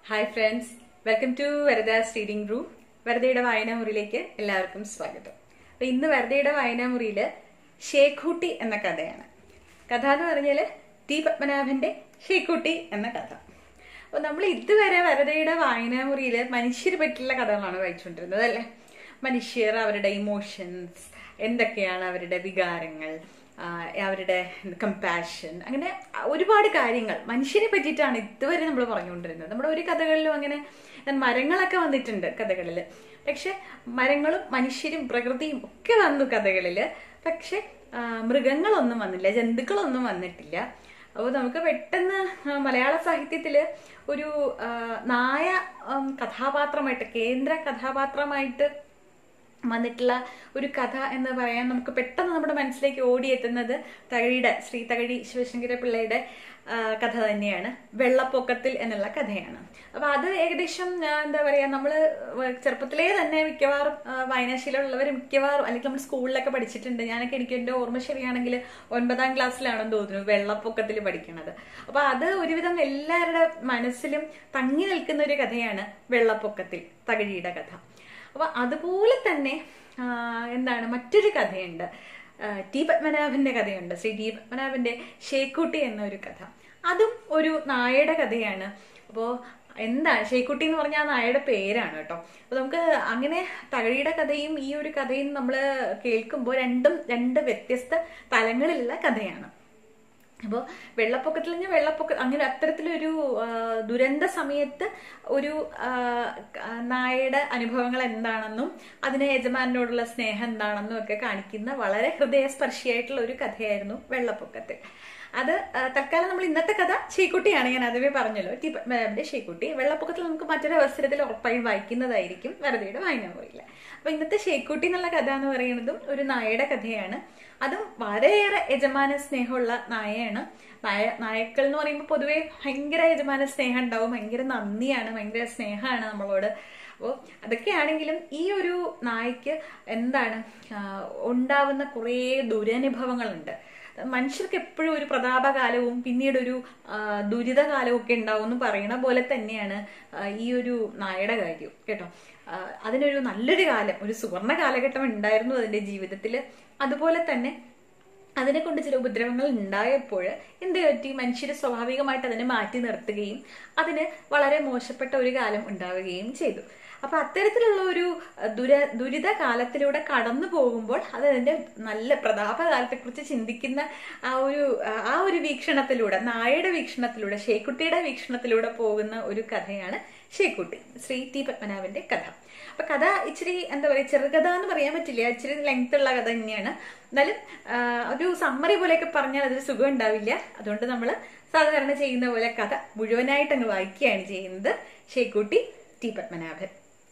Hi friends welcome to Varada's reading room വരദയുടെ വായനാമുറിയിലേക്ക് എല്ലാവർക്കും സ്വാഗതം അപ്പൊ ഇന്ന് വരദയുടെ വായനാമുറിയില് ഷേഖൂട്ടി എന്ന കഥയാണ് കഥ എന്ന് പറഞ്ഞാല് ടി പത്മനാഭന്റെ ഷേഖൂട്ടി എന്ന കഥ അപ്പൊ നമ്മൾ ഇതുവരെ വരദയുടെ വായനാമുറിയില് മനുഷ്യരെ പറ്റിയുള്ള കഥകളാണ് വായിച്ചുകൊണ്ടിരുന്നത് അല്ലേ മനുഷ്യർ അവരുടെ ഇമോഷൻസ് എന്തൊക്കെയാണ് അവരുടെ വികാരങ്ങൾ ആ, അവരുടെ കമ്പാഷൻ അങ്ങനെ ഒരുപാട് കാര്യങ്ങൾ മനുഷ്യനെ പറ്റിയിട്ടാണ് ഇതുവരെ നമ്മൾ പറഞ്ഞുകൊണ്ടിരുന്നത് നമ്മുടെ ഒരു കഥകളിലും അങ്ങനെ മരങ്ങളൊക്കെ വന്നിട്ടുണ്ട് കഥകളിൽ പക്ഷെ മരങ്ങളും മനുഷ്യരും പ്രകൃതിയും ഒക്കെ വന്നു കഥകളിൽ പക്ഷെ ആ, മൃഗങ്ങളൊന്നും വന്നില്ല ജന്തുക്കളൊന്നും വന്നിട്ടില്ല അപ്പോൾ നമുക്ക് പെട്ടെന്ന് ആ, മലയാള സാഹിത്യത്തിൽ ഒരു ആ, നായ ഉം, കഥാപാത്രമായിട്ട് കേന്ദ്ര കഥാപാത്രമായിട്ട് വന്നിട്ടുള്ള ഒരു കഥ എന്ന് പറയാൻ നമുക്ക് പെട്ടെന്ന് നമ്മുടെ മനസ്സിലേക്ക് ഓടിയെത്തുന്നത് തകഴിയുടെ ശ്രീ തകഴി ശിവശങ്കര പിള്ളയുടെ ആ, കഥ തന്നെയാണ് വെള്ളപ്പൊക്കത്തിൽ എന്നുള്ള കഥയാണ് അപ്പൊ അത് ഏകദേശം ആ, എന്താ പറയാ നമ്മള് ചെറുപ്പത്തിലേ തന്നെ മിക്കവാറും ആ, വായനാശീലമുള്ളവർ മിക്കവാറും അല്ലെങ്കിൽ നമ്മൾ സ്കൂളിലൊക്കെ പഠിച്ചിട്ടുണ്ട് ഞാനൊക്കെ എനിക്ക് എന്റെ ഓർമ്മ ശരിയാണെങ്കിൽ ഒൻപതാം ക്ലാസ്സിലാണെന്ന് തോന്നുന്നു വെള്ളപ്പൊക്കത്തിൽ പഠിക്കുന്നത് അപ്പൊ അത് ഒരുവിധം എല്ലാവരുടെ മനസ്സിലും തങ്ങി നിൽക്കുന്ന ഒരു കഥയാണ് വെള്ളപ്പൊക്കത്തിൽ തകഴിയുടെ കഥ അപ്പൊ അതുപോലെ തന്നെ ആ, എന്താണ് മറ്റൊരു കഥയുണ്ട് ആ, ടി പത്മനാഭന്റെ കഥയുണ്ട് ശ്രീ ടി പത്മനാഭന്റെ ഷേക്കുട്ടി എന്നൊരു കഥ അതും ഒരു നായയുടെ കഥയാണ് അപ്പോ എന്താണ് ഷേക്കുട്ടി എന്ന് പറഞ്ഞാൽ ആ നായയുടെ പേരാണ് കേട്ടോ അപ്പൊ നമുക്ക് അങ്ങനെ തകഴിയുടെ കഥയും ഈ ഒരു കഥയും നമ്മൾ കേൾക്കുമ്പോൾ രണ്ടും രണ്ട് വ്യത്യസ്ത തലങ്ങളിലുള്ള കഥയാണ് അപ്പോൾ വെള്ളപ്പൊക്കത്തിൽ നിന്ന് വെള്ളപ്പൊക്ക അങ്ങനെ അത്തരത്തിലൊരു ആ, ദുരന്ത സമയത്ത് ഒരു ആ, ആ, നായയുടെ അനുഭവങ്ങൾ എന്താണെന്നും അതിന് യജമാനോടുള്ള സ്നേഹം എന്താണെന്നും ഒക്കെ കാണിക്കുന്ന വളരെ ഹൃദയസ്പർശിയായിട്ടുള്ള ഒരു കഥയായിരുന്നു വെള്ളപ്പൊക്കത്തിൽ അത് ആ, തൽക്കാലം നമ്മൾ ഇന്നത്തെ കഥ ഷെയ്ക്കുട്ടിയാണ് ഞാൻ ആദ്യമേ പറഞ്ഞല്ലോ ടി പത്മനാഭന്റെ ഷെയ്ക്കുട്ടി വെള്ളപ്പൊക്കത്തിൽ നമുക്ക് മറ്റൊരു അവസരത്തിൽ ഉറപ്പായും വായിക്കുന്നതായിരിക്കും വെറുതെയുടെ വായനാമുറിയില്ല അപ്പൊ ഇന്നത്തെ ഷെയ്ക്കുട്ടി എന്നുള്ള കഥ എന്ന് പറയുന്നതും ഒരു നായയുടെ കഥയാണ് അതും വളരെയേറെ യജമാന സ്നേഹമുള്ള നായയാണ് നായ നായക്കൾ എന്ന് പറയുമ്പോൾ പൊതുവെ ഭയങ്കര യജമാന സ്നേഹം ഉണ്ടാവും ഭയങ്കര നന്ദിയാണ് ഭയങ്കര സ്നേഹമാണ് നമ്മളോട് അപ്പോൾ അതൊക്കെയാണെങ്കിലും ഈ ഒരു നായ്ക്ക് എന്താണ് ആ, ഉണ്ടാവുന്ന കുറേ ദുരനുഭവങ്ങളുണ്ട് മനുഷ്യർക്ക് എപ്പോഴും ഒരു പ്രതാപകാലവും പിന്നീട് ഒരു ആ, ദുരിതകാലവും ഒക്കെ ഉണ്ടാവും എന്ന് പറയണ പോലെ തന്നെയാണ് ആ, ഈ ഒരു നായയുടെ കാര്യം കേട്ടോ ആ, അതിനൊരു നല്ലൊരു കാലം ഒരു സുവർണ കാലഘട്ടം ഉണ്ടായിരുന്നു അതിന്റെ ജീവിതത്തിൽ അതുപോലെ തന്നെ അതിനെ കൊണ്ട് ചില ഉപദ്രവങ്ങൾ ഉണ്ടായപ്പോൾ എന്ത് പറ്റി മനുഷ്യർ സ്വാഭാവികമായിട്ട് അതിനെ മാറ്റി നിർത്തുകയും അതിന് വളരെ മോശപ്പെട്ട ഒരു കാലം ഉണ്ടാവുകയും ചെയ്തു അപ്പൊ അത്തരത്തിലുള്ള ഒരു അഹ്, ദുര ദുരിത കാലത്തിലൂടെ കടന്നു പോകുമ്പോൾ അത് അതിന്റെ നല്ല പ്രതാപകാലത്തെ കുറിച്ച് ചിന്തിക്കുന്ന ആ ഒരു ആ ഒരു വീക്ഷണത്തിലൂടെ നായയുടെ വീക്ഷണത്തിലൂടെ ഷേക്കുട്ടിയുടെ വീക്ഷണത്തിലൂടെ പോകുന്ന ഒരു കഥയാണ് ഷേക്കുട്ടി ശ്രീ ടി പത്മനാഭന്റെ കഥ അപ്പൊ കഥ ഇച്ചിരി എന്താ പറയാ ചെറുകഥ എന്ന് പറയാൻ പറ്റില്ല ഇച്ചിരി ലെങ്ത് ഉള്ള കഥ തന്നെയാണ് എന്നാലും ആ, ഒരു സമ്മറി പോലെയൊക്കെ പറഞ്ഞാൽ അതൊരു സുഖം ഉണ്ടാവില്ല അതുകൊണ്ട് നമ്മൾ സാധാരണ ചെയ്യുന്ന പോലെ കഥ മുഴുവനായിട്ട് അങ്ങ് വായിക്കുകയാണ് ചെയ്യുന്നത് ഷേക്കുട്ടി ടി പത്മനാഭൻ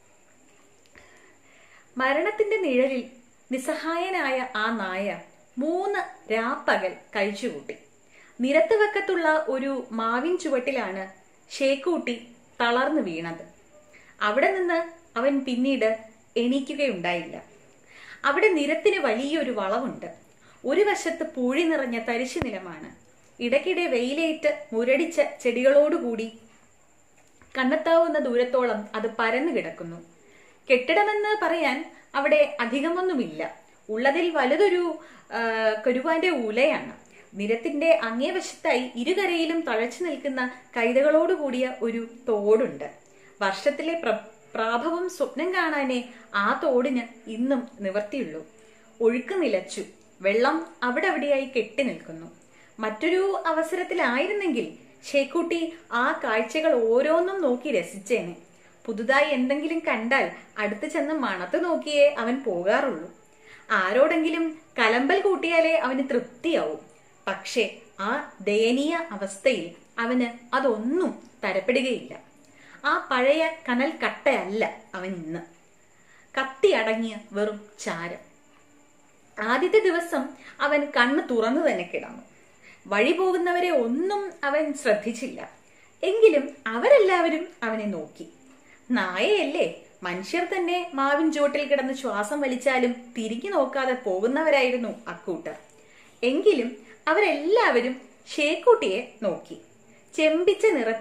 മരണത്തിന്റെ നിഴലിൽ നിസ്സഹായനായ ആ നായ മൂന്ന് രാപ്പകൽ കഴിച്ചുകൂട്ടി നിരത്തുവക്കത്തുള്ള ഒരു മാവിൻ ചുവട്ടിലാണ് ഷേക്കൂട്ടി തളർന്നു വീണത് അവിടെ നിന്ന് അവൻ പിന്നീട് എണീക്കുകയുണ്ടായില്ല അവിടെ നിരത്തിന് വലിയൊരു വളവുണ്ട് ഒരു വശത്ത് പൂഴി നിറഞ്ഞ തരിശു നിലമാണ് ഇടയ്ക്കിടെ വെയിലേറ്റ് മുരടിച്ച ചെടികളോടുകൂടി കണ്ണെത്താവുന്ന ദൂരത്തോളം അത് പരന്നു കിടക്കുന്നു കെട്ടിടമെന്ന് പറയാൻ അവിടെ അധികമൊന്നുമില്ല ഉള്ളതിൽ വലുതൊരു ആ, കരുവാന്റെ ഉലയാണ് നിരത്തിന്റെ അങ്ങേവശത്തായി ഇരുകരയിലും തഴച്ചു നിൽക്കുന്ന കൈതകളോടുകൂടിയ ഒരു തോടുണ്ട് വർഷത്തിലെ പ്ര പ്രാഭവം സ്വപ്നം കാണാനേ ആ തോടിന് ഇന്നും നിവർത്തിയുള്ളൂ ഒഴുക്ക് നിലച്ചു വെള്ളം അവിടെ അവിടെയായി കെട്ടി നിൽക്കുന്നു മറ്റൊരു അവസരത്തിലായിരുന്നെങ്കിൽ ഷേക്കൂട്ടി ആ കാഴ്ചകൾ ഓരോന്നും നോക്കി രസിച്ചേനെ പുതുതായി എന്തെങ്കിലും കണ്ടാൽ അടുത്ത് ചെന്ന് മണത്ത് നോക്കിയേ അവൻ പോകാറുള്ളൂ ആരോടെങ്കിലും കലമ്പൽ കൂട്ടിയാലേ അവന് തൃപ്തിയാവും പക്ഷേ ആ ദയനീയ അവസ്ഥയിൽ അവന് അതൊന്നും തരപ്പെടുകയില്ല ആ പഴയ കനൽ കട്ടയല്ല അവൻ ഇന്ന് കത്തി അടങ്ങിയ വെറും ചാരം ആദ്യത്തെ ദിവസം അവൻ കണ്ണ് തുറന്നു തന്നെ കിടന്നു വഴി പോകുന്നവരെ ഒന്നും അവൻ ശ്രദ്ധിച്ചില്ല എങ്കിലും അവരെല്ലാവരും അവനെ നോക്കി നായയല്ലേ മനുഷ്യർ തന്നെ മാവിൻ ചുവട്ടിൽ കിടന്ന് ശ്വാസം വലിച്ചാലും തിരിഞ്ഞു നോക്കാതെ പോകുന്നവരായിരുന്നു അക്കൂട്ടർ എങ്കിലും അവരെല്ലാവരും ഷേക്കൂട്ടിയെ നോക്കി ചെമ്പിച്ച നിറത്തിൽ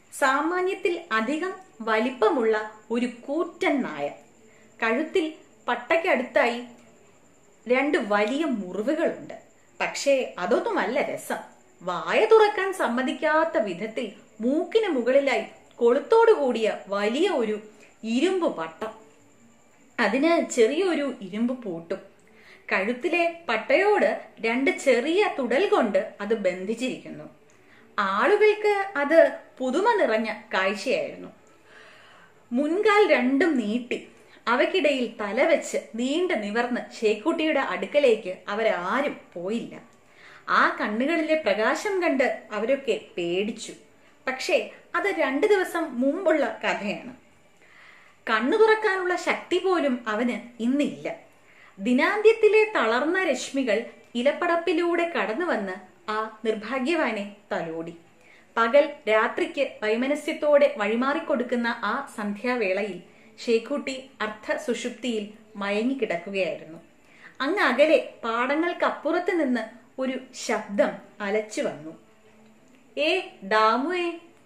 സാമാന്യത്തിൽ അധികം വലിപ്പമുള്ള ഒരു കൂറ്റൻ നായ കഴുത്തിൽ പട്ടയ്ക്കടുത്തായി രണ്ട് വലിയ മുറിവുകളുണ്ട് പക്ഷേ അതൊന്നുമല്ല രസം വായ തുറക്കാൻ സമ്മതിക്കാത്ത വിധത്തിൽ മൂക്കിന് മുകളിലായി കൊളുത്തോടു കൂടിയ വലിയ ഒരു ഇരുമ്പ് പട്ടം അതിന് ചെറിയൊരു ഇരുമ്പ് പൂട്ടും കഴുത്തിലെ പട്ടയോട് രണ്ട് ചെറിയ തുടൽ കൊണ്ട് അത് ബന്ധിച്ചിരിക്കുന്നു ആളുകൾക്ക് അത് പുതുമ നിറഞ്ഞ കാഴ്ചയായിരുന്നു മുൻകാൽ രണ്ടും നീട്ടി അവയ്ക്കിടയിൽ തലവെച്ച് നീണ്ട നിവർന്ന് ഷേക്കുട്ടിയുടെ അടുക്കലേക്ക് അവരാരും പോയില്ല ആ കണ്ണുകളിലെ പ്രകാശം കണ്ട് അവരൊക്കെ പേടിച്ചു പക്ഷേ അത് രണ്ടു ദിവസം മുമ്പുള്ള കഥയാണ് കണ്ണു തുറക്കാനുള്ള ശക്തി പോലും അവന് ഇന്നില്ല ദിനാന്ത്യത്തിലെ തളർന്ന രശ്മികൾ ഇലപ്പടപ്പിലൂടെ കടന്നു വന്ന് ആ നിർഭാഗ്യവാനെ തലോടി പകൽ രാത്രിക്ക് വൈമനസ്യത്തോടെ വഴിമാറിക്കൊടുക്കുന്ന ആ സന്ധ്യാവേളയിൽ ഷേഖൂട്ടി അർത്ഥ സുഷുപ്തിയിൽ മയങ്ങിക്കിടക്കുകയായിരുന്നു അങ്ങ് അകലെ പാടങ്ങൾക്കപ്പുറത്ത് നിന്ന് ഒരു ശബ്ദം അലച്ചു വന്നു ഏ ദാമുവേ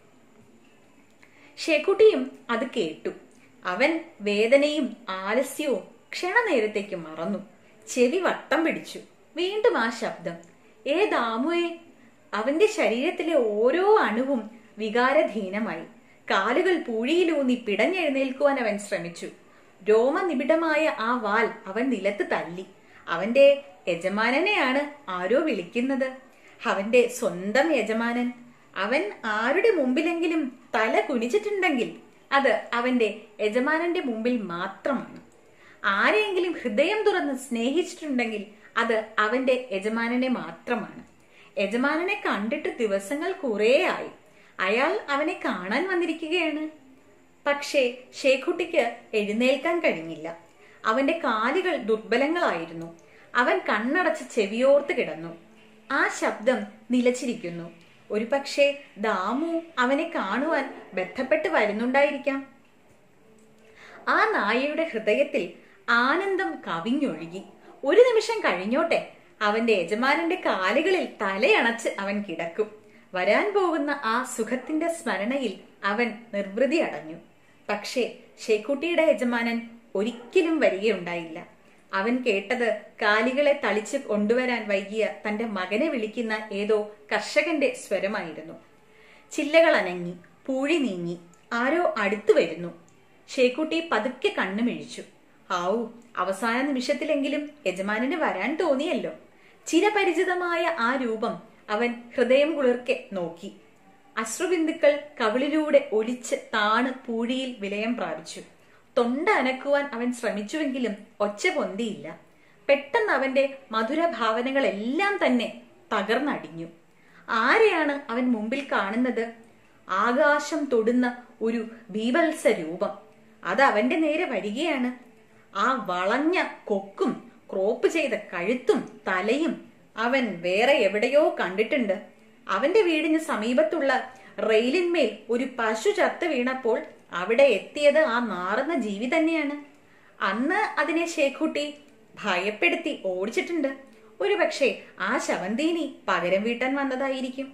ഷേക്കുട്ടിയും അത് കേട്ടു അവൻ വേദനയും ആലസ്യവും ക്ഷണനേരത്തേക്ക് മറന്നു ചെവി വട്ടം പിടിച്ചു വീണ്ടും ആ ശബ്ദം ഏ ദാമുവേ അവന്റെ ശരീരത്തിലെ ഓരോ അണുവും വികാരധീനമായി കാലുകൾ പൂഴിയിലൂന്നി പിടഞ്ഞെഴുന്നേൽക്കുവാൻ അവൻ ശ്രമിച്ചു രോമനിബിഡമായ ആ വാൽ അവൻ നിലത്ത് തല്ലി അവന്റെ യജമാനനെയാണ് ആരോ വിളിക്കുന്നത് അവന്റെ സ്വന്തം യജമാനൻ അവൻ ആരുടെ മുമ്പിലെങ്കിലും തല കുനിച്ചിട്ടുണ്ടെങ്കിൽ അത് അവന്റെ യജമാനന്റെ മുമ്പിൽ മാത്രമാണ് ആരെയെങ്കിലും ഹൃദയം തുറന്ന് സ്നേഹിച്ചിട്ടുണ്ടെങ്കിൽ അത് അവന്റെ യജമാനനെ മാത്രമാണ് യജമാനനെ കണ്ടിട്ട് ദിവസങ്ങൾ കുറേയായി അയാൾ അവനെ കാണാൻ വന്നിരിക്കുകയാണ് പക്ഷേ ഷേഖുട്ടിക്ക് എഴുന്നേൽക്കാൻ കഴിഞ്ഞില്ല അവന്റെ കാലുകൾ ദുർബലങ്ങളായിരുന്നു അവൻ കണ്ണടച്ച് ചെവിയോർത്ത് കിടന്നു ആ ശബ്ദം നിലച്ചിരിക്കുന്നു ഒരുപക്ഷെ ദാമു അവനെ കാണുവാൻ ബന്ധപ്പെട്ട് വരുന്നുണ്ടായിരിക്കാം ആ നായയുടെ ഹൃദയത്തിൽ ആനന്ദം കവിഞ്ഞൊഴുകി ഒരു നിമിഷം കഴിഞ്ഞോട്ടെ അവന്റെ യജമാനന്റെ കാലുകളിൽ തലയണച്ച് അവൻ കിടക്കും വരാൻ പോകുന്ന ആ സുഖത്തിന്റെ സ്മരണയിൽ അവൻ നിർവൃതി അടഞ്ഞു പക്ഷേ ഷേക്കുട്ടിയുടെ യജമാനൻ ഒരിക്കലും വരികയുണ്ടായില്ല അവൻ കേട്ടത് കാലികളെ തളിച്ച് കൊണ്ടുവരാൻ വൈകിയ തന്റെ മകനെ വിളിക്കുന്ന ഏതോ കർഷകന്റെ സ്വരമായിരുന്നു ചില്ലകൾ അനങ്ങി പൂഴി നീങ്ങി ആരോ അടുത്തു വരുന്നു ഷേക്കുട്ടി പതുക്കെ കണ്ണുമിഴിച്ചു ആവു അവസാന നിമിഷത്തിലെങ്കിലും യജമാനന് വരാൻ തോന്നിയല്ലോ ചിരപരിചിതമായ ആ രൂപം അവൻ ഹൃദയം കുളിർക്കെ നോക്കി അശ്രുബിന്ദുക്കൾ കവിളിലൂടെ ഒലിച്ച് താണ് പൂഴിയിൽ വിലയം പ്രാപിച്ചു തൊണ്ട അനക്കുവാൻ അവൻ ശ്രമിച്ചുവെങ്കിലും ഒച്ച പൊന്തിയില്ല പെട്ടെന്ന് അവന്റെ മധുര ഭാവനകളെല്ലാം തന്നെ തകർന്നടിഞ്ഞു ആരെയാണ് അവൻ മുമ്പിൽ കാണുന്നത് ആകാശം തൊടുന്ന ഒരു ബീഭത്സ രൂപം അത് അവന്റെ നേരെ വരികയാണ് ആ വളഞ്ഞ കൊക്കും ക്രോപ്പ് ചെയ്ത കഴുത്തും തലയും അവൻ വേറെ എവിടെയോ കണ്ടിട്ടുണ്ട് അവന്റെ വീടിന് സമീപത്തുള്ള റെയിലിന്മേൽ ഒരു പശു ചത്തു വീണപ്പോൾ അവിടെ എത്തിയത് ആ നാറുന്ന ജീവി തന്നെയാണ് അന്ന് അതിനെ ഷേഖുട്ടി ഭയപ്പെടുത്തി ഓടിച്ചിട്ടുണ്ട് ഒരുപക്ഷെ ആ ശവന്തീനി പകരം വീട്ടാൻ വന്നതായിരിക്കും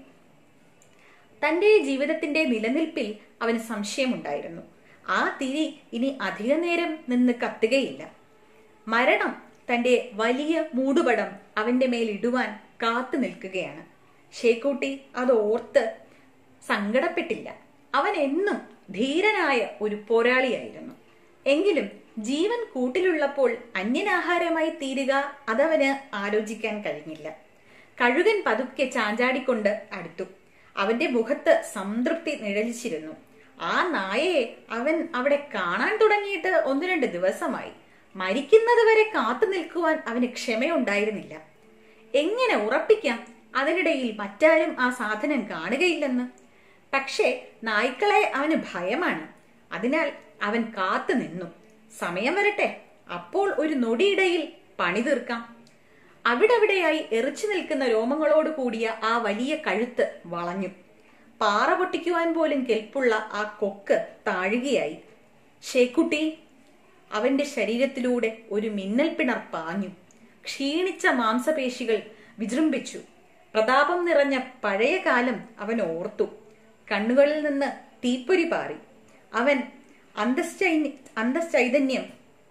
തന്റെ ജീവിതത്തിന്റെ നിലനിൽപ്പിൽ അവന് സംശയമുണ്ടായിരുന്നു ആ തിരി ഇനി അധിക നേരം നിന്ന് കത്തുകയില്ല മരണം തന്റെ വലിയ മൂടുപടം അവന്റെ മേൽ ഇടുവാൻ കാത്തു നിൽക്കുകയാണ് ഷേക്കൂട്ടി അത് ഓർത്ത് സങ്കടപ്പെട്ടില്ല അവൻ എന്നും ധീരനായ ഒരു പോരാളിയായിരുന്നു എങ്കിലും ജീവൻ കൂട്ടിലുള്ളപ്പോൾ അന്യനാഹാരമായി തീരുക അതവന് ആലോചിക്കാൻ കഴിഞ്ഞില്ല കഴുകൻ പതുക്കെ ചാഞ്ചാടിക്കൊണ്ട് അടുത്തു അവന്റെ മുഖത്ത് സംതൃപ്തി നിഴലിച്ചിരുന്നു ആ നായയെ അവൻ അവിടെ കാണാൻ തുടങ്ങിയിട്ട് ഒന്ന് രണ്ട് ദിവസമായി മരിക്കുന്നത് വരെ കാത്തു നിൽക്കുവാൻ അവന് ക്ഷമയുണ്ടായിരുന്നില്ല എങ്ങനെ ഉറപ്പിക്കാം അതിനിടയിൽ മറ്റാരും ആ സാധനം കാണുകയില്ലെന്ന് പക്ഷേ നായ്ക്കളെ അവന് ഭയമാണ് അതിനാൽ അവൻ കാത്തു നിന്നു സമയം വരട്ടെ അപ്പോൾ ഒരു നൊടിയിടയിൽ പണി തീർക്കാം അവിടവിടെയായി എറിച്ചു നിൽക്കുന്ന രോമങ്ങളോട് കൂടിയ ആ വലിയ കഴുത്ത് വളഞ്ഞു പാറ പൊട്ടിക്കുവാൻ പോലും കെൽപ്പുള്ള ആ കൊക്ക് താഴുകയായി ഷേക്കുട്ടി അവന്റെ ശരീരത്തിലൂടെ ഒരു മിന്നൽ പിണർ പാഞ്ഞു ക്ഷീണിച്ച മാംസപേശികൾ വിജൃംഭിച്ചു പ്രതാപം നിറഞ്ഞ പഴയ കാലം അവൻ ഓർത്തു കണ്ണുകളിൽ നിന്ന് തീപ്പൊരി പാറി അവൻ അന്തശ്ചൈ- അന്തശ്ചൈതന്യം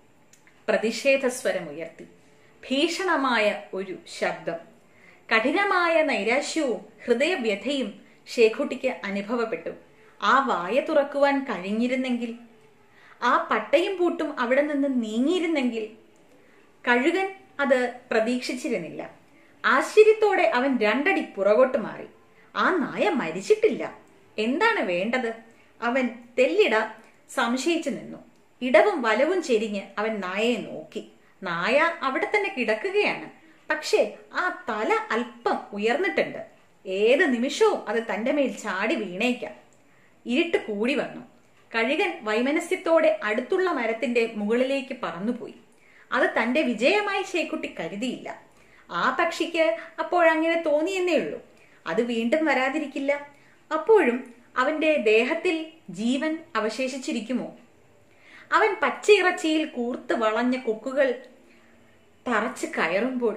പ്രതിഷേധസ്വരമുയർത്തി ഭീഷണമായ ഒരു ശബ്ദം കഠിനമായ നൈരാശ്യവും ഹൃദയവ്യഥയും ഷേഖുട്ടിക്ക് അനുഭവപ്പെട്ടു ആ വായ തുറക്കുവാൻ കഴിഞ്ഞിരുന്നെങ്കിൽ ആ പട്ടയും പൂട്ടും അവിടെ നിന്ന് നീങ്ങിയിരുന്നെങ്കിൽ കഴുകൻ അത് പ്രതീക്ഷിച്ചിരുന്നില്ല ആശ്ചര്യത്തോടെ അവൻ രണ്ടടി പുറകോട്ട് മാറി ആ നായ മരിച്ചിട്ടില്ല എന്താണ് വേണ്ടത് അവൻ തെല്ലിട സംശയിച്ചു നിന്നു ഇടവും വലവും ചെരിഞ്ഞ് അവൻ നായയെ നോക്കി നായ അവിടെ തന്നെ കിടക്കുകയാണ് പക്ഷേ ആ തല അല്പം ഉയർന്നിട്ടുണ്ട് ഏത് നിമിഷവും അത് തന്റെ മേൽ ചാടി വീണേക്കാം ഇരുട്ട് കൂടി വന്നു കഴുകൻ വൈമനസ്യത്തോടെ അടുത്തുള്ള മരത്തിന്റെ മുകളിലേക്ക് പറന്നുപോയി അത് തന്റെ വിജയമായി ശേക്കുട്ടി കരുതിയില്ല ആ പക്ഷിക്ക് അപ്പോഴങ്ങനെ തോന്നിയെന്നേ ഉള്ളൂ അത് വീണ്ടും വരാതിരിക്കില്ല അപ്പോഴും അവന്റെ ദേഹത്തിൽ ജീവൻ അവശേഷിച്ചിരിക്കുമോ അവൻ പച്ചയിറച്ചിയിൽ കൂർത്ത് വളഞ്ഞ കൊക്കുകൾ തറച്ച് കയറുമ്പോൾ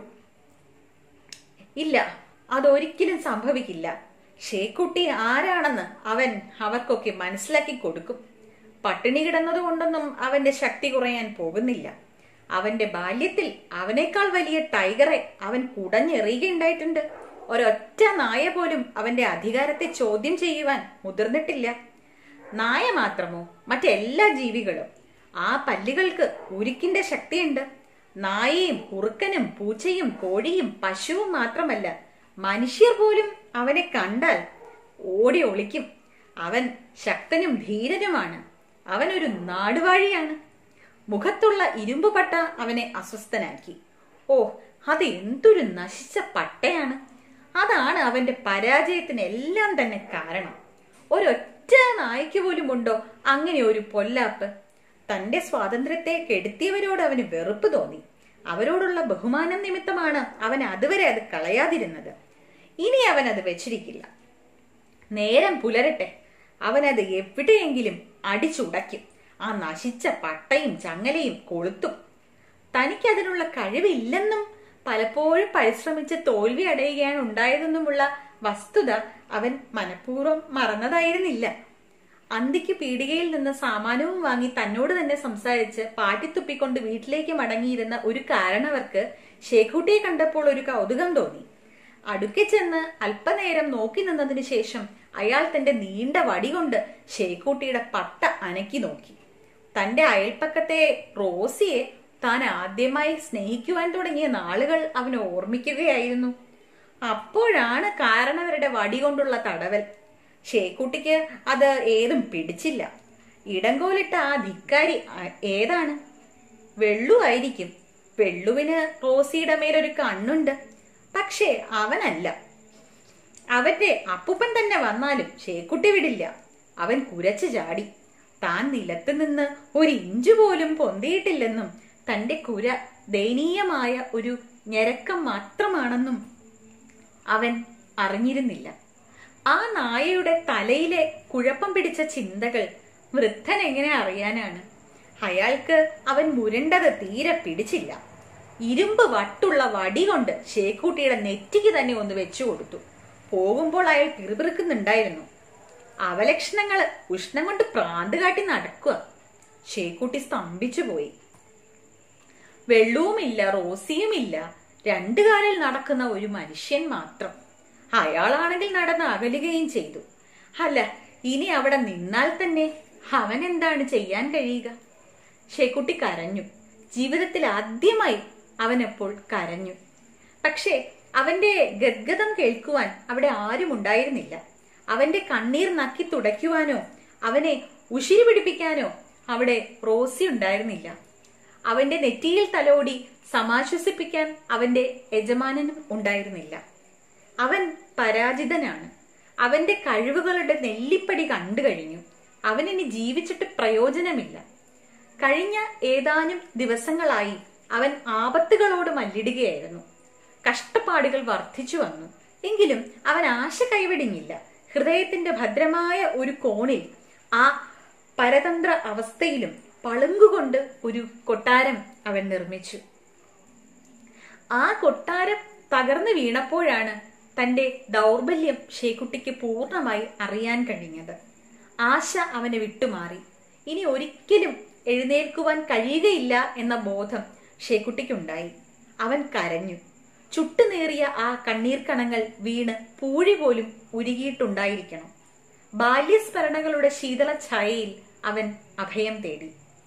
ഇല്ല അതൊരിക്കലും സംഭവിക്കില്ല ഷേക്കുട്ടി ആരാണെന്ന് അവൻ അവർക്കൊക്കെ മനസ്സിലാക്കി കൊടുക്കും പട്ടിണി കിടന്നതുകൊണ്ടൊന്നും അവന്റെ ശക്തി കുറയാൻ പോകുന്നില്ല അവന്റെ ബാല്യത്തിൽ അവനേക്കാൾ വലിയ ടൈഗറെ അവൻ കുടഞ്ഞെറിയുകയുണ്ടായിട്ടുണ്ട് ഒരൊറ്റ നായ പോലും അവന്റെ അധികാരത്തെ ചോദ്യം ചെയ്യുവാൻ മുതിർന്നിട്ടില്ല നായ മാത്രമോ മറ്റെല്ലാ ജീവികളും ആ പല്ലുകൾക്ക് ഉരുക്കിന്റെ ശക്തിയുണ്ട് നായയും കുറുക്കനും പൂച്ചയും കോഴിയും പശുവും മാത്രമല്ല മനുഷ്യർ പോലും അവനെ കണ്ടാൽ ഓടി ഒളിക്കും അവൻ ശക്തനും ധീരനുമാണ് അവനൊരു നാടുവാഴിയാണ് മുഖത്തുള്ള ഇരുമ്പ് പട്ട അവനെ അസ്വസ്ഥനാക്കി ഓ അത് എന്തൊരു നശിച്ച പട്ടയാണ് അതാണ് അവന്റെ പരാജയത്തിന് എല്ലാം തന്നെ കാരണം ഒരൊറ്റ നായ്ക്ക് പോലും ഉണ്ടോ അങ്ങനെ ഒരു പൊല്ലാപ്പ് തന്റെ സ്വാതന്ത്ര്യത്തെ കെടുത്തിയവരോട് അവന് വെറുപ്പ് തോന്നി അവരോടുള്ള ബഹുമാനം നിമിത്തമാണ് അവൻ അതുവരെ അത് കളയാതിരുന്നത് ഇനി അവൻ അത് വെച്ചിരിക്കില്ല നേരം പുലരട്ടെ അവനത് എവിടെയെങ്കിലും അടിച്ചുടയ്ക്കും ആ നശിച്ച പട്ടയും ചങ്ങലയും കൊളുത്തും തനിക്കതിനുള്ള കഴിവില്ലെന്നും പലപ്പോഴും പരിശ്രമിച്ച് തോൽവി അടയുകയാണ് ഉണ്ടായതെന്നുമുള്ള വസ്തുത അവൻ മനഃപൂർവ്വം മറന്നതായിരുന്നില്ല അന്തിക്ക് പീടികയിൽ നിന്ന് സാമാനവും വാങ്ങി തന്നോട് തന്നെ സംസാരിച്ച് പാട്ടിത്തുപ്പിക്കൊണ്ട് വീട്ടിലേക്ക് മടങ്ങിയിരുന്ന ഒരു കാരണവർക്ക് ഷേഖൂട്ടിയെ കണ്ടപ്പോൾ ഒരു കൗതുകം തോന്നി അടുക്കെ ചെന്ന് അല്പനേരം നോക്കി നിന്നതിന് ശേഷം അയാൾ തന്റെ നീണ്ട വടി കൊണ്ട് ഷേഖൂട്ടിയുടെ പട്ട അനക്കി നോക്കി തന്റെ അയൽപ്പക്കത്തെ റോസിയെ താൻ ആദ്യമായി സ്നേഹിക്കുവാൻ തുടങ്ങിയ നാളുകൾ അവൻ ഓർമ്മിക്കുകയായിരുന്നു അപ്പോഴാണ് കാരണവരുടെ വടി കൊണ്ടുള്ള തടവൽ ഷേക്കുട്ടിക്ക് അത് ഏതും പിടിച്ചില്ല ഇടങ്കോലിട്ട ആ ധിക്കാരി ആ- ഏതാണ് വെള്ളു ആയിരിക്കും വെള്ളുവിന് റോസിയുടെ മേലൊരു കണ്ണുണ്ട് പക്ഷേ അവനല്ല അവന്റെ അപ്പുപ്പൻ തന്നെ വന്നാലും ഷേക്കുട്ടി വിടില്ല അവൻ കുരച്ചു ചാടി താൻ നിലത്ത് നിന്ന് ഒരു ഇഞ്ചു പോലും പൊന്തിയിട്ടില്ലെന്നും തന്റെ കുര ദയനീയമായ ഒരു ഞരക്കം മാത്രമാണെന്നും അവൻ അറിഞ്ഞിരുന്നില്ല ആ നായയുടെ തലയിലെ കുഴപ്പം പിടിച്ച ചിന്തകൾ വൃദ്ധൻ എങ്ങനെ അറിയാനാണ് അയാൾക്ക് അവൻ മുരണ്ടത് തീരെ പിടിച്ചില്ല ഇരുമ്പ് വട്ടുള്ള വടി കൊണ്ട് ഷേക്കൂട്ടിയുടെ നെറ്റിക്ക് തന്നെ ഒന്ന് വെച്ചു കൊടുത്തു പോകുമ്പോൾ അയാൾ പിറുപിറുക്കുന്നുണ്ടായിരുന്നു അവലക്ഷണങ്ങള് ഉഷ്ണം കൊണ്ട് പ്രാന്ത് കാട്ടി നടക്കുക ഷേക്കൂട്ടി സ്തംഭിച്ചു പോയി വെള്ളവുമില്ല റോസിയുമില്ല രണ്ടു കാലിൽ നടക്കുന്ന ഒരു മനുഷ്യൻ മാത്രം അയാളാണെങ്കിൽ നടന്ന് അകലുകയും ചെയ്തു അല്ല ഇനി അവിടെ നിന്നാൽ തന്നെ അവൻ എന്താണ് ചെയ്യാൻ കഴിയുക ഷേക്കുട്ടി കരഞ്ഞു ജീവിതത്തിൽ ആദ്യമായി അവനപ്പോൾ കരഞ്ഞു പക്ഷേ അവന്റെ ഗദ്ഗതം കേൾക്കുവാൻ അവിടെ ആരും ഉണ്ടായിരുന്നില്ല അവന്റെ കണ്ണീർ നക്കി തുടയ്ക്കുവാനോ അവനെ ഉശിരി പിടിപ്പിക്കാനോ അവിടെ റോസി ഉണ്ടായിരുന്നില്ല അവന്റെ നെറ്റിയിൽ തലോടി സമാശ്വസിപ്പിക്കാൻ അവന്റെ യജമാനനും ഉണ്ടായിരുന്നില്ല അവൻ പരാജിതനാണ് അവന്റെ കഴിവുകളുടെ നെല്ലിപ്പടി കണ്ടു കഴിഞ്ഞു അവനിനി ജീവിച്ചിട്ട് പ്രയോജനമില്ല കഴിഞ്ഞ ഏതാനും ദിവസങ്ങളായി അവൻ ആപത്തുകളോട് മല്ലിടുകയായിരുന്നു കഷ്ടപ്പാടുകൾ വർദ്ധിച്ചു വന്നു എങ്കിലും അവൻ ആശ കൈവിടിഞ്ഞില്ല ഹൃദയത്തിന്റെ ഭദ്രമായ ഒരു കോണിൽ ആ പരതന്ത്ര അവസ്ഥയിലും പളുങ്കുകൊണ്ട് ഒരു കൊട്ടാരം അവൻ നിർമ്മിച്ചു ആ കൊട്ടാരം തകർന്നു വീണപ്പോഴാണ് തന്റെ ദൗർബല്യം ഷേക്കുട്ടിക്ക് പൂർണ്ണമായി അറിയാൻ കഴിഞ്ഞത് ആശ അവനെ വിട്ടുമാറി ഇനി ഒരിക്കലും എഴുന്നേൽക്കുവാൻ കഴിയുകയില്ല എന്ന ബോധം ഷേക്കുട്ടിക്കുണ്ടായി അവൻ കരഞ്ഞു ചുട്ടുനേറിയ ആ കണ്ണീർ കണങ്ങൾ വീണ് പൂഴി പോലും ഉരുകിയിട്ടുണ്ടായിരിക്കണം ബാല്യസ്മരണകളുടെ ശീതള ഛായയിൽ അവൻ അഭയം തേടി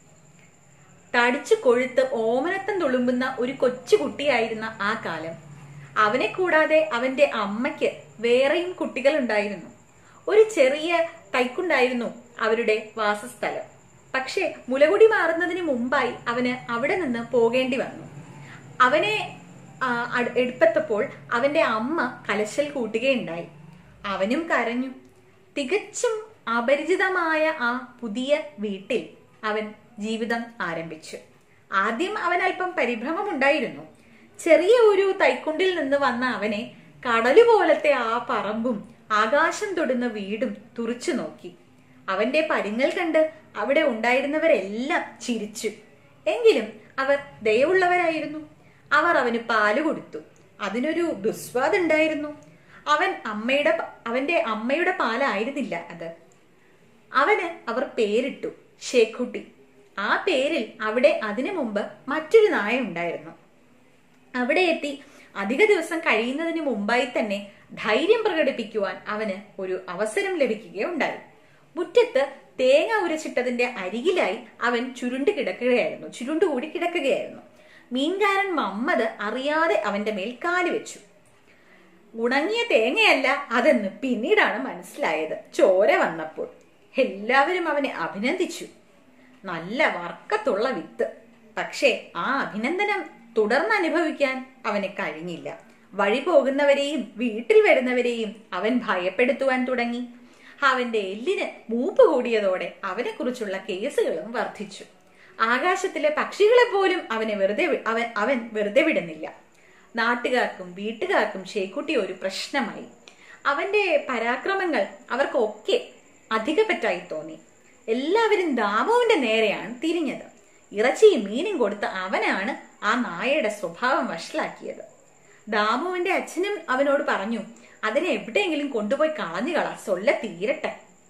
തടിച്ചു കൊഴുത്ത് ഓമനത്തം തുളുമ്പുന്ന ഒരു കൊച്ചുകുട്ടിയായിരുന്ന ആ കാലം അവനെ കൂടാതെ അവന്റെ അമ്മയ്ക്ക് വേറെയും കുട്ടികൾ ഉണ്ടായിരുന്നു ഒരു ചെറിയ കൈക്കുണ്ടായിരുന്നു അവരുടെ വാസസ്ഥലം പക്ഷേ മുലകുടി മാറുന്നതിന് മുമ്പായി അവന് അവിടെ നിന്ന് പോകേണ്ടി വന്നു അവനെ ആ, അട്- എടുപ്പത്തപ്പോൾ അവന്റെ അമ്മ കലശൽ കൂട്ടുകയുണ്ടായി അവനും കരഞ്ഞു തികച്ചും അപരിചിതമായ ആ പുതിയ വീട്ടിൽ അവൻ ജീവിതം ആരംഭിച്ചു ആദ്യം അവൻ അല്പം പരിഭ്രമമുണ്ടായിരുന്നു ചെറിയ ഒരു തൈക്കുണ്ടിൽ നിന്ന് വന്ന അവനെ കടലു പോലത്തെ ആ പറമ്പും ആകാശം തൊടുന്ന വീടും തുറച്ചു നോക്കി അവന്റെ പരിങ്ങൽ കണ്ട് അവിടെ ഉണ്ടായിരുന്നവരെല്ലാം ചിരിച്ചു എങ്കിലും അവർ ദയവുള്ളവരായിരുന്നു അവർ അവന് പാല് കൊടുത്തു അതിനൊരു ദുസ്വാദുണ്ടായിരുന്നു അവൻ അമ്മയുടെ പ- അവന്റെ അമ്മയുടെ പാലായിരുന്നില്ല അത് അവന് അവർ പേരിട്ടു ഷേഖുട്ടി ആ പേരിൽ അവിടെ അതിനു മുമ്പ് മറ്റൊരു നായ ഉണ്ടായിരുന്നു അവിടെ എത്തി അധിക ദിവസം കഴിയുന്നതിന് മുമ്പായി തന്നെ ധൈര്യം പ്രകടിപ്പിക്കുവാൻ അവന് ഒരു അവസരം ലഭിക്കുകയുണ്ടായി മുറ്റത്ത് തേങ്ങ ഉരച്ചിട്ടതിന്റെ അരികിലായി അവൻ ചുരുണ്ട് കിടക്കുകയായിരുന്നു ചുരുണ്ടുകൂടി കിടക്കുകയായിരുന്നു മീൻകാരൻ മമ്മദ് അറിയാതെ അവന്റെ മേൽ കാല് വെച്ചു ഉണങ്ങിയ തേങ്ങയല്ല അതെന്ന് പിന്നീടാണ് മനസ്സിലായത് ചോര വന്നപ്പോൾ എല്ലാവരും അവനെ അഭിനന്ദിച്ചു നല്ല വർക്കത്തുള്ള വിത്ത് പക്ഷേ ആ അഭിനന്ദനം തുടർന്ന് അനുഭവിക്കാൻ അവന് കഴിഞ്ഞില്ല വഴി പോകുന്നവരെയും വീട്ടിൽ വരുന്നവരെയും അവൻ ഭയപ്പെടുത്തുവാൻ തുടങ്ങി അവന്റെ എല്ലിന് മൂപ്പ് കൂടിയതോടെ അവനെ കുറിച്ചുള്ള കേസുകളും വർദ്ധിച്ചു ആകാശത്തിലെ പക്ഷികളെ പോലും അവനെ വെറുതെ വി- അവൻ അവൻ വെറുതെ വിടുന്നില്ല നാട്ടുകാർക്കും വീട്ടുകാർക്കും ഷേക്കുട്ടി ഒരു പ്രശ്നമായി അവന്റെ പരാക്രമങ്ങൾ അവർക്കൊക്കെ അധികപ്പറ്റായി തോന്നി എല്ലാവരും ദാമുവിന്റെ നേരെയാണ് തിരിഞ്ഞത് ഇറച്ചിയും മീനും കൊടുത്ത അവനാണ് ആ നായയുടെ സ്വഭാവം വഷളാക്കിയത് ദാമുവിന്റെ അച്ഛനും അവനോട് പറഞ്ഞു അതിനെ എവിടെയെങ്കിലും കൊണ്ടുപോയി കളഞ്ഞു കള സൊല്ല തീരട്ടെ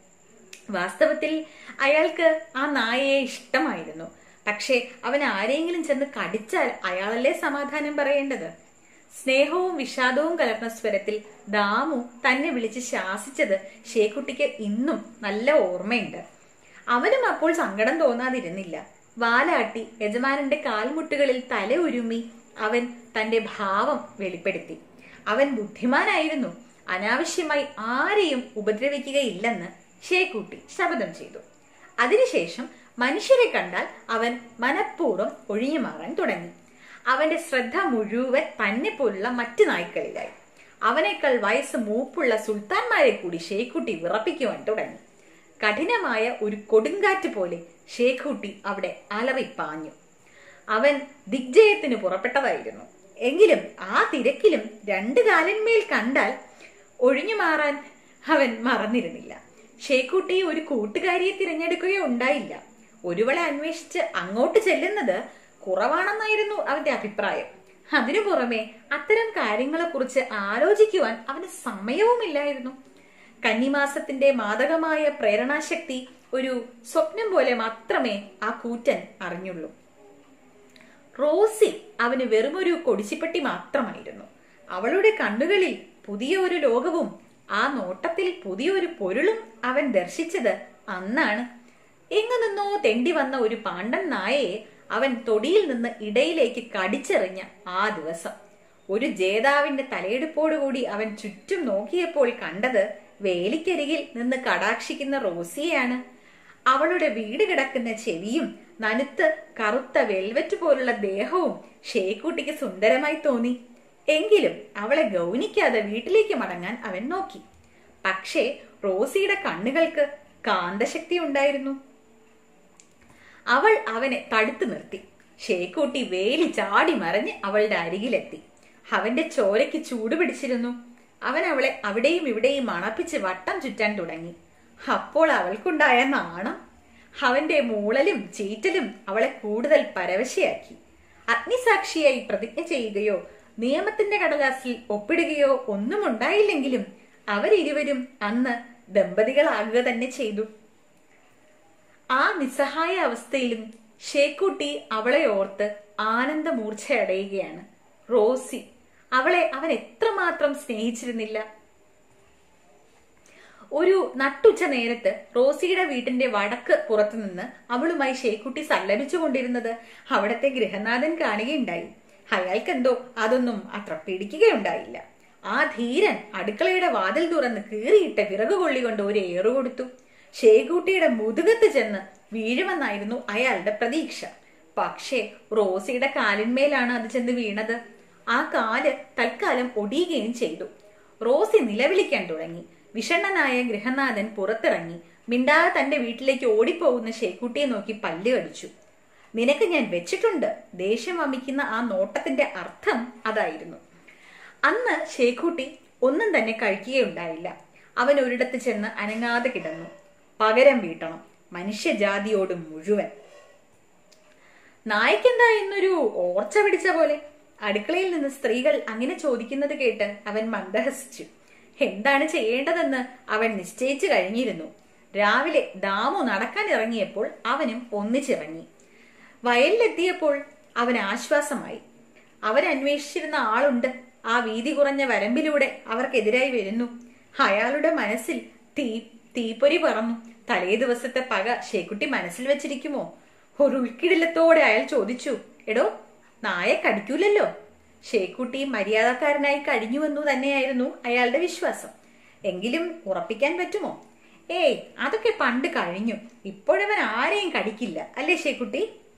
വാസ്തവത്തിൽ അയാൾക്ക് ആ നായയെ ഇഷ്ടമായിരുന്നു പക്ഷേ അവൻ ആരെങ്കിലും ചെന്ന് കടിച്ചാൽ അയാളല്ലേ സമാധാനം പറയേണ്ടത് സ്നേഹവും വിഷാദവും കലർന്ന സ്വരത്തിൽ ദാമു തന്നെ വിളിച്ച് ശാസിച്ചത് ഷേക്കുട്ടിക്ക് ഇന്നും നല്ല ഓർമ്മയുണ്ട് അവനും അപ്പോൾ സങ്കടം തോന്നാതിരുന്നില്ല വാലാട്ടി യജമാനന്റെ കാൽമുട്ടുകളിൽ തല ഉരുമ്മി അവൻ തന്റെ ഭാവം വെളിപ്പെടുത്തി അവൻ ബുദ്ധിമാനായിരുന്നു അനാവശ്യമായി ആരെയും ഉപദ്രവിക്കുകയില്ലെന്ന് ഷേക്കുട്ടി ശപഥം ചെയ്തു അതിനുശേഷം മനുഷ്യരെ കണ്ടാൽ അവൻ മനഃപൂർവ്വം ഒഴിഞ്ഞു മാറാൻ തുടങ്ങി അവന്റെ ശ്രദ്ധ മുഴുവൻ തന്നെ പോലുള്ള മറ്റു നായ്ക്കളിലായി അവനേക്കാൾ വയസ്സ് മൂപ്പുള്ള സുൽത്താൻമാരെ കൂടി ഷേക്കുട്ടി വിറപ്പിക്കുവാൻ തുടങ്ങി കഠിനമായ ഒരു കൊടുങ്കാറ്റ് പോലെ ഷേഖുട്ടി അവിടെ അലറിപ്പാഞ്ഞു അവൻ ദിഗ്ജയത്തിന് പുറപ്പെട്ടതായിരുന്നു എങ്കിലും ആ തിരക്കിലും രണ്ടു കാലന്മേൽ കണ്ടാൽ ഒഴിഞ്ഞു മാറാൻ അവൻ മറന്നിരുന്നില്ല ഷേക്കുട്ടി ഒരു കൂട്ടുകാരിയെ തിരഞ്ഞെടുക്കുകയോ ഉണ്ടായില്ല ഒരുവളെ അന്വേഷിച്ച് അങ്ങോട്ട് ചെല്ലുന്നത് കുറവാണെന്നായിരുന്നു അവന്റെ അഭിപ്രായം അതിനു പുറമെ അത്തരം കാര്യങ്ങളെക്കുറിച്ച് ആലോചിക്കുവാൻ അവന് സമയവുമില്ലായിരുന്നു കന്നിമാസത്തിന്റെ മാദകമായ പ്രേരണാശക്തി ഒരു സ്വപ്നം പോലെ മാത്രമേ ആ കൂറ്റൻ അറിഞ്ഞുള്ളൂ റോസി അവന് വെറുമൊരു കൊടിച്ചിപ്പെട്ടി മാത്രമായിരുന്നു അവളുടെ കണ്ണുകളിൽ പുതിയ ഒരു ലോകവും ആ നോട്ടത്തിൽ പുതിയൊരു പൊരുളും അവൻ ദർശിച്ചത് അന്നാണ് എങ്ങു നിന്നോ തെണ്ടി വന്ന ഒരു പാണ്ഡൻ നായയെ അവൻ തൊടിയിൽ നിന്ന് ഇടയിലേക്ക് കടിച്ചെറിഞ്ഞ ആ ദിവസം ഒരു ജേതാവിന്റെ തലയെടുപ്പോടുകൂടി അവൻ ചുറ്റും നോക്കിയപ്പോൾ കണ്ടത് വേലിക്കരികിൽ നിന്ന് കടാക്ഷിക്കുന്ന റോസിയെയാണ് അവളുടെ വീട് കിടക്കുന്ന ചെവിയും നനുത്ത് കറുത്ത വെൽവെറ്റ് പോലുള്ള ദേഹവും ഷേക്കുട്ടിക്ക് സുന്ദരമായി തോന്നി എങ്കിലും അവളെ ഗൗനിക്കാതെ വീട്ടിലേക്ക് മടങ്ങാൻ അവൻ നോക്കി പക്ഷേ റോസിയുടെ കണ്ണുകൾക്ക് കാന്തശക്തി ഉണ്ടായിരുന്നു അവൾ അവനെ തടുത്തു നിർത്തി ഷേക്കൂട്ടി വേലി ചാടി മറിഞ്ഞ് അവളുടെ അരികിലെത്തി അവന്റെ ചോരയ്ക്ക് ചൂട് പിടിച്ചിരുന്നു അവൻ അവളെ അവിടെയും ഇവിടെയും മണപ്പിച്ച് വട്ടം ചുറ്റാൻ തുടങ്ങി അപ്പോൾ അവൾക്കുണ്ടായ നാണം അവന്റെ മൂളലും ചീറ്റലും അവളെ കൂടുതൽ പരവശയാക്കി അഗ്നിസാക്ഷിയായി പ്രതിജ്ഞ ചെയ്യുകയോ നിയമത്തിന്റെ കടലാസിൽ ഒപ്പിടുകയോ ഒന്നും ഉണ്ടായില്ലെങ്കിലും അവരിരുവരും അന്ന് ദമ്പതികളാകുക തന്നെ ചെയ്തു നിസ്സഹായ അവസ്ഥയിലും ഷേക്കുട്ടി അവളെ ഓർത്ത് ആനന്ദമൂർച്ചയടയുകയാണ് റോസി അവളെ അവൻ എത്രമാത്രം സ്നേഹിച്ചിരുന്നില്ല ഒരു നട്ടുച്ച നേരത്ത് റോസിയുടെ വീട്ടിന്റെ വടക്ക് പുറത്തുനിന്ന് അവളുമായി ഷേക്കുട്ടി സല്ലപിച്ചു കൊണ്ടിരുന്നത് അവിടത്തെ ഗൃഹനാഥൻ കാണുകയുണ്ടായി അയാൾക്കെന്തോ അതൊന്നും അത്ര പിടിക്കുകയുണ്ടായില്ല ആ ധീരൻ അടുക്കളയുടെ വാതിൽ തുറന്ന് കീറിയിട്ട വിറക് കൊള്ളികൊണ്ട് ഒരു ഏറു കൊടുത്തു ഷേക്കുട്ടിയുടെ മുതുകത്ത് ചെന്ന് വീഴുമെന്നായിരുന്നു അയാളുടെ പ്രതീക്ഷ പക്ഷേ റോസിയുടെ കാലിന്മേലാണ് അത് ചെന്ന് വീണത് ആ കാല് തൽക്കാലം ഒടിയുകയും ചെയ്തു റോസി നിലവിളിക്കാൻ തുടങ്ങി വിഷണ്ണനായ ഗൃഹനാഥൻ പുറത്തിറങ്ങി മിണ്ടാതെ തന്റെ വീട്ടിലേക്ക് ഓടിപ്പോകുന്ന ഷേക്കുട്ടിയെ നോക്കി പല്ല് കടിച്ചു നിനക്ക് ഞാൻ വെച്ചിട്ടുണ്ട് ദേഷ്യം വമിക്കുന്ന ആ നോട്ടത്തിന്റെ അർത്ഥം അതായിരുന്നു അന്ന് ഷേഖൂട്ടി ഒന്നും തന്നെ കഴിക്കുകയുണ്ടായില്ല അവൻ ഒരിടത്ത് ചെന്ന് അനങ്ങാതെ കിടന്നു പകരം വീട്ടണം മനുഷ്യജാതിയോട് മുഴുവൻ നായ്ക്കെന്താ എന്നൊരു ഓർച്ച പിടിച്ച പോലെ അടുക്കളയിൽ നിന്ന് സ്ത്രീകൾ അങ്ങനെ ചോദിക്കുന്നത് കേട്ട് അവൻ മന്ദഹസിച്ചു എന്താണ് ചെയ്യേണ്ടതെന്ന് അവൻ നിശ്ചയിച്ചു കഴിഞ്ഞിരുന്നു രാവിലെ ദാമു നടക്കാൻ ഇറങ്ങിയപ്പോൾ അവനും ഒന്നിച്ചിറങ്ങി വയലിലെത്തിയപ്പോൾ അവൻ ആശ്വാസമായി അവരന്വേഷിച്ചിരുന്ന ആളുണ്ട് ആ വീതി കുറഞ്ഞ വരമ്പിലൂടെ അവർക്കെതിരായി വരുന്നു അയാളുടെ മനസ്സിൽ തീ തീപ്പൊരി പറന്നു തലേ ദിവസത്തെ പക ഷേക്കുട്ടി മനസ്സിൽ വെച്ചിരിക്കുമോ ഒരു ഉൾക്കിടിലത്തോടെ അയാൾ ചോദിച്ചു എടോ നായ കടിക്കൂലല്ലോ ഷേക്കുട്ടി മര്യാദക്കാരനായി കഴിഞ്ഞുവെന്നു തന്നെയായിരുന്നു അയാളുടെ വിശ്വാസം എങ്കിലും ഉറപ്പിക്കാൻ പറ്റുമോ ഏയ് അതൊക്കെ പണ്ട് കഴിഞ്ഞു ഇപ്പോഴവൻ ആരെയും കടിക്കില്ല അല്ലേ ഷേക്കുട്ടി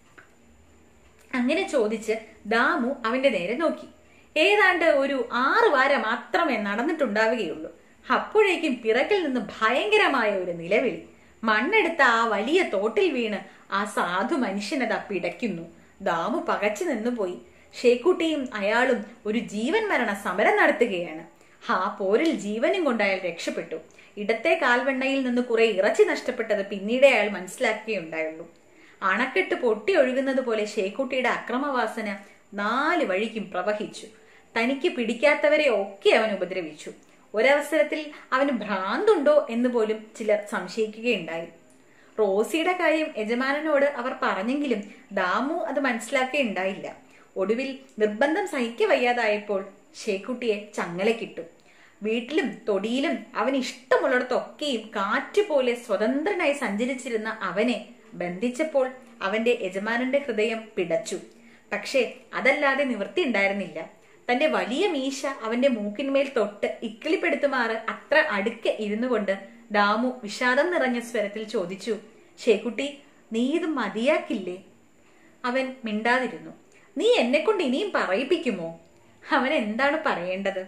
അങ്ങനെ ചോദിച്ച് ദാമു അവന്റെ നേരെ നോക്കി ഏതാണ്ട് ഒരു ആറ് വാര മാത്രമേ നടന്നിട്ടുണ്ടാവുകയുള്ളൂ അപ്പോഴേക്കും പിറകിൽ നിന്ന് ഭയങ്കരമായ ഒരു നിലവിളി മണ്ണെടുത്ത ആ വലിയ തോട്ടിൽ വീണ് ആ സാധു മനുഷ്യനതാ പിടയ്ക്കുന്നു ദാമു പകച്ചു നിന്നുപോയി ഷേക്കുട്ടിയും അയാളും ഒരു ജീവൻ മരണ സമരം നടത്തുകയാണ് ആ പോരിൽ ജീവനും കൊണ്ട് അയാൾ രക്ഷപ്പെട്ടു ഇടത്തെ കാൽവെണ്ണയിൽ നിന്ന് കുറെ ഇറച്ചി നഷ്ടപ്പെട്ടത് പിന്നീടേ അയാൾ മനസ്സിലാക്കുകയുണ്ടായുള്ളൂ അണക്കെട്ട് പൊട്ടി ഒഴുകുന്നത് പോലെ ഷേക്കുട്ടിയുടെ അക്രമവാസന നാല് വഴിക്കും പ്രവഹിച്ചു തനിക്ക് പിടിക്കാത്തവരെ ഒക്കെ അവൻ ഉപദ്രവിച്ചു ഒരവസരത്തിൽ അവന് ഭ്രാന്തുണ്ടോ എന്ന് പോലും ചിലർ സംശയിക്കുകയുണ്ടായി റോസിയുടെ കാര്യം യജമാനനോട് അവർ പറഞ്ഞെങ്കിലും ദാമു അത് മനസ്സിലാക്കുകയുണ്ടായില്ല ഒടുവിൽ നിർബന്ധം സഹിക്ക വയ്യാതായപ്പോൾ ഷേക്കുട്ടിയെ ചങ്ങലക്കിട്ടു വീട്ടിലും തൊടിയിലും അവൻ ഇഷ്ടമുള്ളിടത്തൊക്കെയും കാറ്റുപോലെ സ്വതന്ത്രനായി സഞ്ചരിച്ചിരുന്ന അവനെ ബന്ധിച്ചപ്പോൾ അവന്റെ യജമാനന്റെ ഹൃദയം പിടച്ചു പക്ഷേ അതല്ലാതെ നിവൃത്തി ഉണ്ടായിരുന്നില്ല തന്റെ വലിയ മീശ അവന്റെ മൂക്കിന്മേൽ തൊട്ട് ഇക്കിളിപ്പെടുത്തുമാറ് അത്ര അടുക്കെ ഇരുന്നു കൊണ്ട് ദാമു വിഷാദം നിറഞ്ഞ സ്വരത്തിൽ ചോദിച്ചു ഷേക്കുട്ടി നീ ഇത് മതിയാക്കില്ലേ അവൻ മിണ്ടാതിരുന്നു നീ എന്നെ കൊണ്ട് ഇനിയും പറയിപ്പിക്കുമോ അവൻ എന്താണ് പറയേണ്ടത്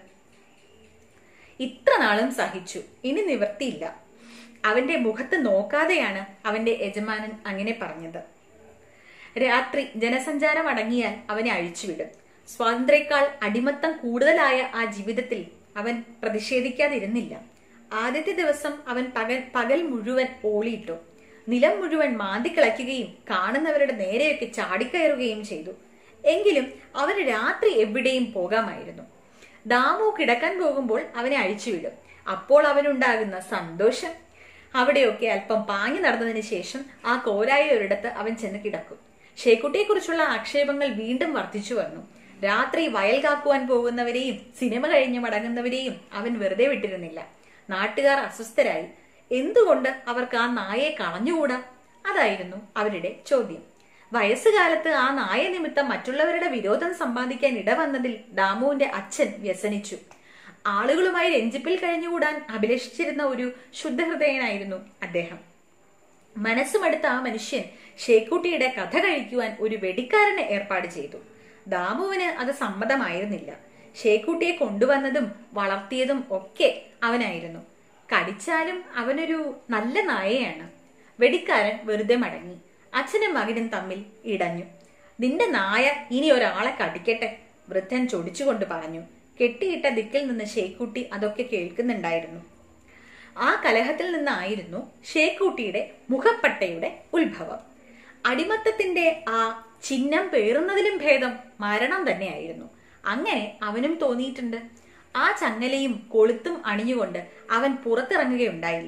ഇത്ര നാളും സഹിച്ചു ഇനി നിവർത്തിയില്ല അവന്റെ മുഖത്ത് നോക്കാതെയാണ് അവന്റെ യജമാനൻ അങ്ങനെ പറഞ്ഞത് രാത്രി ജനസഞ്ചാരം അടങ്ങിയാൽ അവനെ അഴിച്ചുവിടും സ്വാതന്ത്ര്യക്കാൾ അടിമത്തം കൂടുതലായ ആ ജീവിതത്തിൽ അവൻ പ്രതിഷേധിക്കാതിരുന്നില്ല ആദ്യത്തെ ദിവസം അവൻ പകൽ പകൽ മുഴുവൻ ഓളിയിട്ടു നിലം മുഴുവൻ മാന്തിക്കിളയ്ക്കുകയും കാണുന്നവരുടെ നേരെയൊക്കെ ചാടിക്കയറുകയും ചെയ്തു എങ്കിലും അവന് രാത്രി എവിടെയും പോകാമായിരുന്നു ദാമു കിടക്കാൻ പോകുമ്പോൾ അവനെ അഴിച്ചുവിടും അപ്പോൾ അവനുണ്ടാകുന്ന സന്തോഷം അവിടെയൊക്കെ അല്പം പാഞ്ഞു നടന്നതിന് ശേഷം ആ കോലായ ഒരിടത്ത് അവൻ ചെന്ന് കിടക്കും ഷേക്കുട്ടിയെക്കുറിച്ചുള്ള ആക്ഷേപങ്ങൾ വീണ്ടും വർദ്ധിച്ചു വന്നു രാത്രി വയൽ കാക്കുവാൻ പോകുന്നവരെയും സിനിമ കഴിഞ്ഞ് മടങ്ങുന്നവരെയും അവൻ വെറുതെ വിട്ടിരുന്നില്ല നാട്ടുകാർ അസ്വസ്ഥരായി എന്തുകൊണ്ട് അവർക്ക് ആ നായയെ കളഞ്ഞുകൂടാ അതായിരുന്നു അവരുടെ ചോദ്യം വയസ്സുകാലത്ത് ആ നായ നിമിത്തം മറ്റുള്ളവരുടെ വിരോധം സമ്പാദിക്കാൻ ഇടവന്നതിൽ ദാമുവിന്റെ അച്ഛൻ വ്യസനിച്ചു ആളുകളുമായി രഞ്ജിപ്പിൽ കഴിഞ്ഞുകൂടാൻ അഭിലഷിച്ചിരുന്ന ഒരു ശുദ്ധഹൃദയനായിരുന്നു അദ്ദേഹം മനസ്സുമടുത്ത ആ മനുഷ്യൻ ഷേക്കുട്ടിയുടെ കഥ കഴിക്കുവാൻ ഒരു വെടിക്കാരനെ ഏർപ്പാട് ചെയ്തു ദാമുവിന് അത് സമ്മതമായിരുന്നില്ല ഷേക്കുട്ടിയെ കൊണ്ടുവന്നതും വളർത്തിയതും ഒക്കെ അവനായിരുന്നു കടിച്ചാലും അവനൊരു നല്ല നായയാണ് വെടിക്കാരൻ വെറുതെ മടങ്ങി അച്ഛനും മകനും തമ്മിൽ ഇടഞ്ഞു നിന്റെ നായ ഇനി ഒരാളെ കടിക്കട്ടെ വൃദ്ധൻ ചൊടിച്ചുകൊണ്ട് പറഞ്ഞു കെട്ടിയിട്ട ദിക്കിൽ നിന്ന് ഷേക്കുട്ടി അതൊക്കെ കേൾക്കുന്നുണ്ടായിരുന്നു ആ കലഹത്തിൽ നിന്നായിരുന്നു ഷേക്കുട്ടിയുടെ മുഖപ്പട്ടയുടെ ഉത്ഭവം അടിമത്തത്തിന്റെ ആ ചിഹ്നം പേറുന്നതിലും ഭേദം മരണം തന്നെയായിരുന്നു അങ്ങനെ അവനും തോന്നിയിട്ടുണ്ട് ആ ചങ്ങലയും കൊളുത്തും അണിഞ്ഞുകൊണ്ട് അവൻ പുറത്തിറങ്ങുകയുണ്ടായില്ല